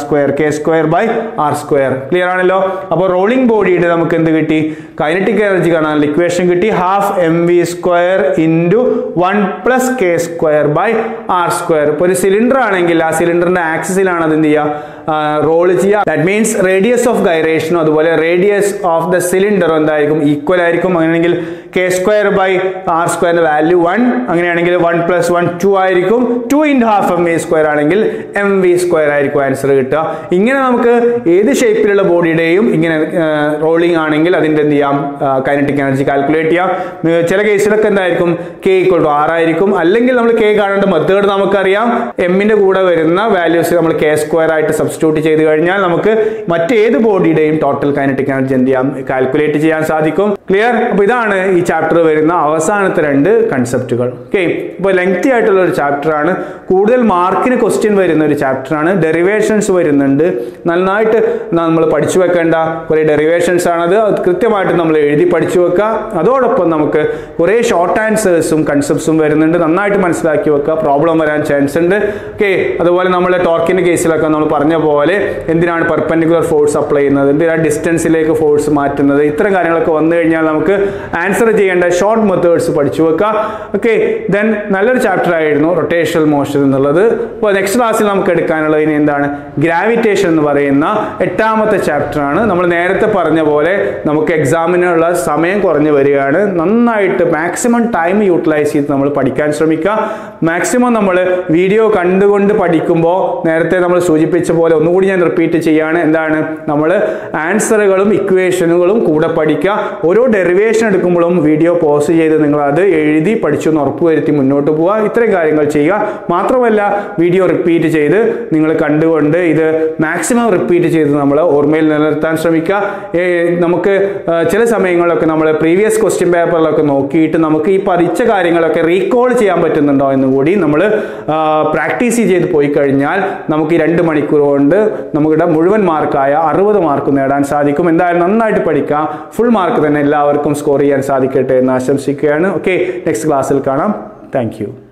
square K square by R square clear ആണല്ലോ അപ്പോൾ റോളിംഗ് ബോഡിയുടെ നമുക്ക് എന്ത് കിട്ടി കൈനറ്റിക് എനർജി കാണാൻ ഇക്വേഷൻ കിട്ടി half M V square into one plus K square by R square ഇപ്പോൾ ഒരു സിലിണ്ടർ ആണെങ്കിൽ ആ സിലിണ്ടറിന്റെ ആക്സിസിലാണ് അത് എന്ത് ചെയ്യുക റോൾ ചെയ്യുക ദാറ്റ് മീൻസ് റേഡിയസ് ഓഫ് ഗൈറേഷനും അതുപോലെ റേഡിയസ് ഓഫ് ദ സിലിണ്ടറും എന്തായിരിക്കും ഈക്വൽ ആയിരിക്കും അങ്ങനെയാണെങ്കിൽ കെ സ്ക്വയർ ബൈ ആർ സ്ക്വയറിന്റെ വാല്യൂ വൺ അങ്ങനെയാണെങ്കിൽ വൺ പ്ലസ് വൺ ടു ആയിരിക്കും two into half M V square ആണെങ്കിൽ എം വി സ്ക്വയർ ആയിരിക്കും ആൻസർ കിട്ടുക ഇങ്ങനെ നമുക്ക് ഏത് ഷേപ്പിലുള്ള ബോഡിയുടെയും ഇങ്ങനെ റോളിംഗ് ആണെങ്കിൽ അതിന്റെ എന്ത് ചെയ്യാം കൈനറ്റിക് എനർജി കാൽക്കുലേറ്റ് ചെയ്യാം ഏർ ചില കേസിലൊക്കെ എന്തായിരിക്കും കെ ഈക്വൾ ടു ആർ ആയിരിക്കും അല്ലെങ്കിൽ നമ്മൾ കെ കാണേണ്ട മെത്തേഡ് നമുക്കറിയാം എമ്മിന്റെ കൂടെ വരുന്ന വാല്യൂസ് നമ്മൾ കെ സ്ക്വയർ ആയിട്ട് സബ്സ്റ്റിറ്റ്യൂട്ട് ചെയ്ത് കഴിഞ്ഞാൽ നമുക്ക് മറ്റേത് ബോഡിയുടെയും ടോട്ടൽ കൈനറ്റിക് എനർജി എന്ത് ചെയ്യാം കാൽക്കുലേറ്റ് ചെയ്യാൻ സാധിക്കും ക്ലിയർ അപ്പൊ ഇതാണ് ഈ ചാപ്റ്റർ വരുന്ന അവസാനത്തെ രണ്ട് കൺസെപ്റ്റുകൾ ഓക്കെ ഇപ്പോൾ ലെങ്തി ആയിട്ടുള്ള ഒരു ചാപ്റ്റർ ആണ് കൂടുതൽ മാർക്കിന് ക്വസ്റ്റ്യൻ വരുന്ന ഒരു ചാപ്റ്റർ ആണ് ഡെറിവേഷൻസ് വരുന്നുണ്ട് നന്നായിട്ട് നമ്മൾ പഠിച്ചു വെക്കേണ്ട കുറേ ഡെറിവേഷൻസ് ആണത് അത് കൃത്യമായിട്ട് നമ്മൾ എഴുതി പഠിച്ചു വെക്കുക അതോടൊപ്പം നമുക്ക് കുറേ ഷോർട്ട് ആൻസേഴ്സും കൺസെപ്റ്റ്സും വരുന്നുണ്ട് നന്നായിട്ട് മനസ്സിലാക്കി വെക്കുക പ്രോബ്ലം വരാൻ ചാൻസ് ഉണ്ട് ഓക്കെ അതുപോലെ നമ്മൾ ടോർക്കിന്റെ കേസിലൊക്കെ നമ്മൾ പറഞ്ഞ പോലെ എന്തിനാണ് പെർപെൻഡിക്കുലർ ഫോഴ്സ് അപ്ലൈ ചെയ്യുന്നത് എന്തിനാണ് ഡിസ്റ്റൻസിലേക്ക് ഫോഴ്സ് മാറ്റുന്നത് ഇത്തരം കാര്യങ്ങളൊക്കെ വന്നു കഴിഞ്ഞാൽ നമുക്ക് ആൻസർ ചെയ്യേണ്ട ഷോർട്ട് മെത്തേഡ്സ് പഠിച്ചു വെക്കുക ഓക്കെ ദെൻ നല്ലൊരു ചാപ്റ്റർ ആയിരുന്നു റൊട്ടേഷണൽ മോഷൻ എന്നുള്ളത് അപ്പോൾ നെക്സ്റ്റ് ക്ലാസ്സിൽ നമുക്ക് എടുക്കാനുള്ളത് ഇനി എന്താണ് ഗ്രാവിറ്റേഷൻ എന്ന് പറയുന്ന എട്ടാമത്തെ ചാപ്റ്റർ ആണ് നമ്മൾ നേരത്തെ പറഞ്ഞ പോലെ നമുക്ക് എക്സാമിനുള്ള സമയം കുറഞ്ഞു വരികയാണ് നന്നായിട്ട് മാക്സിമം ടൈം യൂട്ടിലൈസ് ചെയ്ത് നമ്മൾ പഠിക്കാൻ ശ്രമിക്കുക മാക്സിമം നമ്മൾ വീഡിയോ കണ്ടുകൊണ്ട് പഠിക്കുമ്പോൾ നേരത്തെ നമ്മൾ സൂചിപ്പിച്ച പോലെ ഒന്നുകൂടി ഞാൻ റിപ്പീറ്റ് ചെയ്യാണ് എന്താണ് നമ്മൾ ആൻസറുകളും ഇക്വേഷനുകളും കൂടെ പഠിക്കുക ഓരോ ഡെറിവേഷൻ എടുക്കുമ്പോഴും വീഡിയോ പോസ് ചെയ്ത് നിങ്ങൾ അത് എഴുതി പഠിച്ചു എന്ന് ഉറപ്പുവരുത്തി മുന്നോട്ട് പോവുക ഇത്രയും കാര്യങ്ങൾ ചെയ്യുക മാത്രമല്ല വീഡിയോ റിപ്പീറ്റ് ചെയ്ത് നിങ്ങൾ കണ്ടുകൊണ്ട് ഇത് മാക്സിമം റിപ്പീറ്റ് ചെയ്ത് നമ്മൾ ഓർമ്മയിൽ നിലനിർത്താൻ ശ്രമിക്കുക ഏ, നമുക്ക് ആ, ചില സമയങ്ങളിലൊക്കെ നമ്മൾ പ്രീവിയസ് ക്വസ്റ്റ്യൻ പേപ്പറിലൊക്കെ നോക്കിയിട്ട് നമുക്ക് ഈ പഠിച്ച കാര്യങ്ങളൊക്കെ റീകോൾ ചെയ്യാൻ പറ്റുന്നുണ്ടോ എന്ന് കൂടി നമ്മൾ പ്രാക്ടീസ് ചെയ്ത് പോയി കഴിഞ്ഞാൽ നമുക്ക് ഈ രണ്ട് മണിക്കൂർ കൊണ്ട് നമുക്കിവിടെ മുഴുവൻ മാർക്കായ അറുപത് മാർക്ക് നേടാൻ സാധിക്കും എന്തായാലും നന്നായിട്ട് പഠിക്കാം ഫുൾ മാർക്ക് തന്നെ എല്ലാവർക്കും സ്കോർ ചെയ്യാൻ സാധിക്കട്ടെ എന്ന് ആശംസിക്കുകയാണ് ഓക്കെ നെക്സ്റ്റ് ക്ലാസ്സിൽ കാണാം താങ്ക്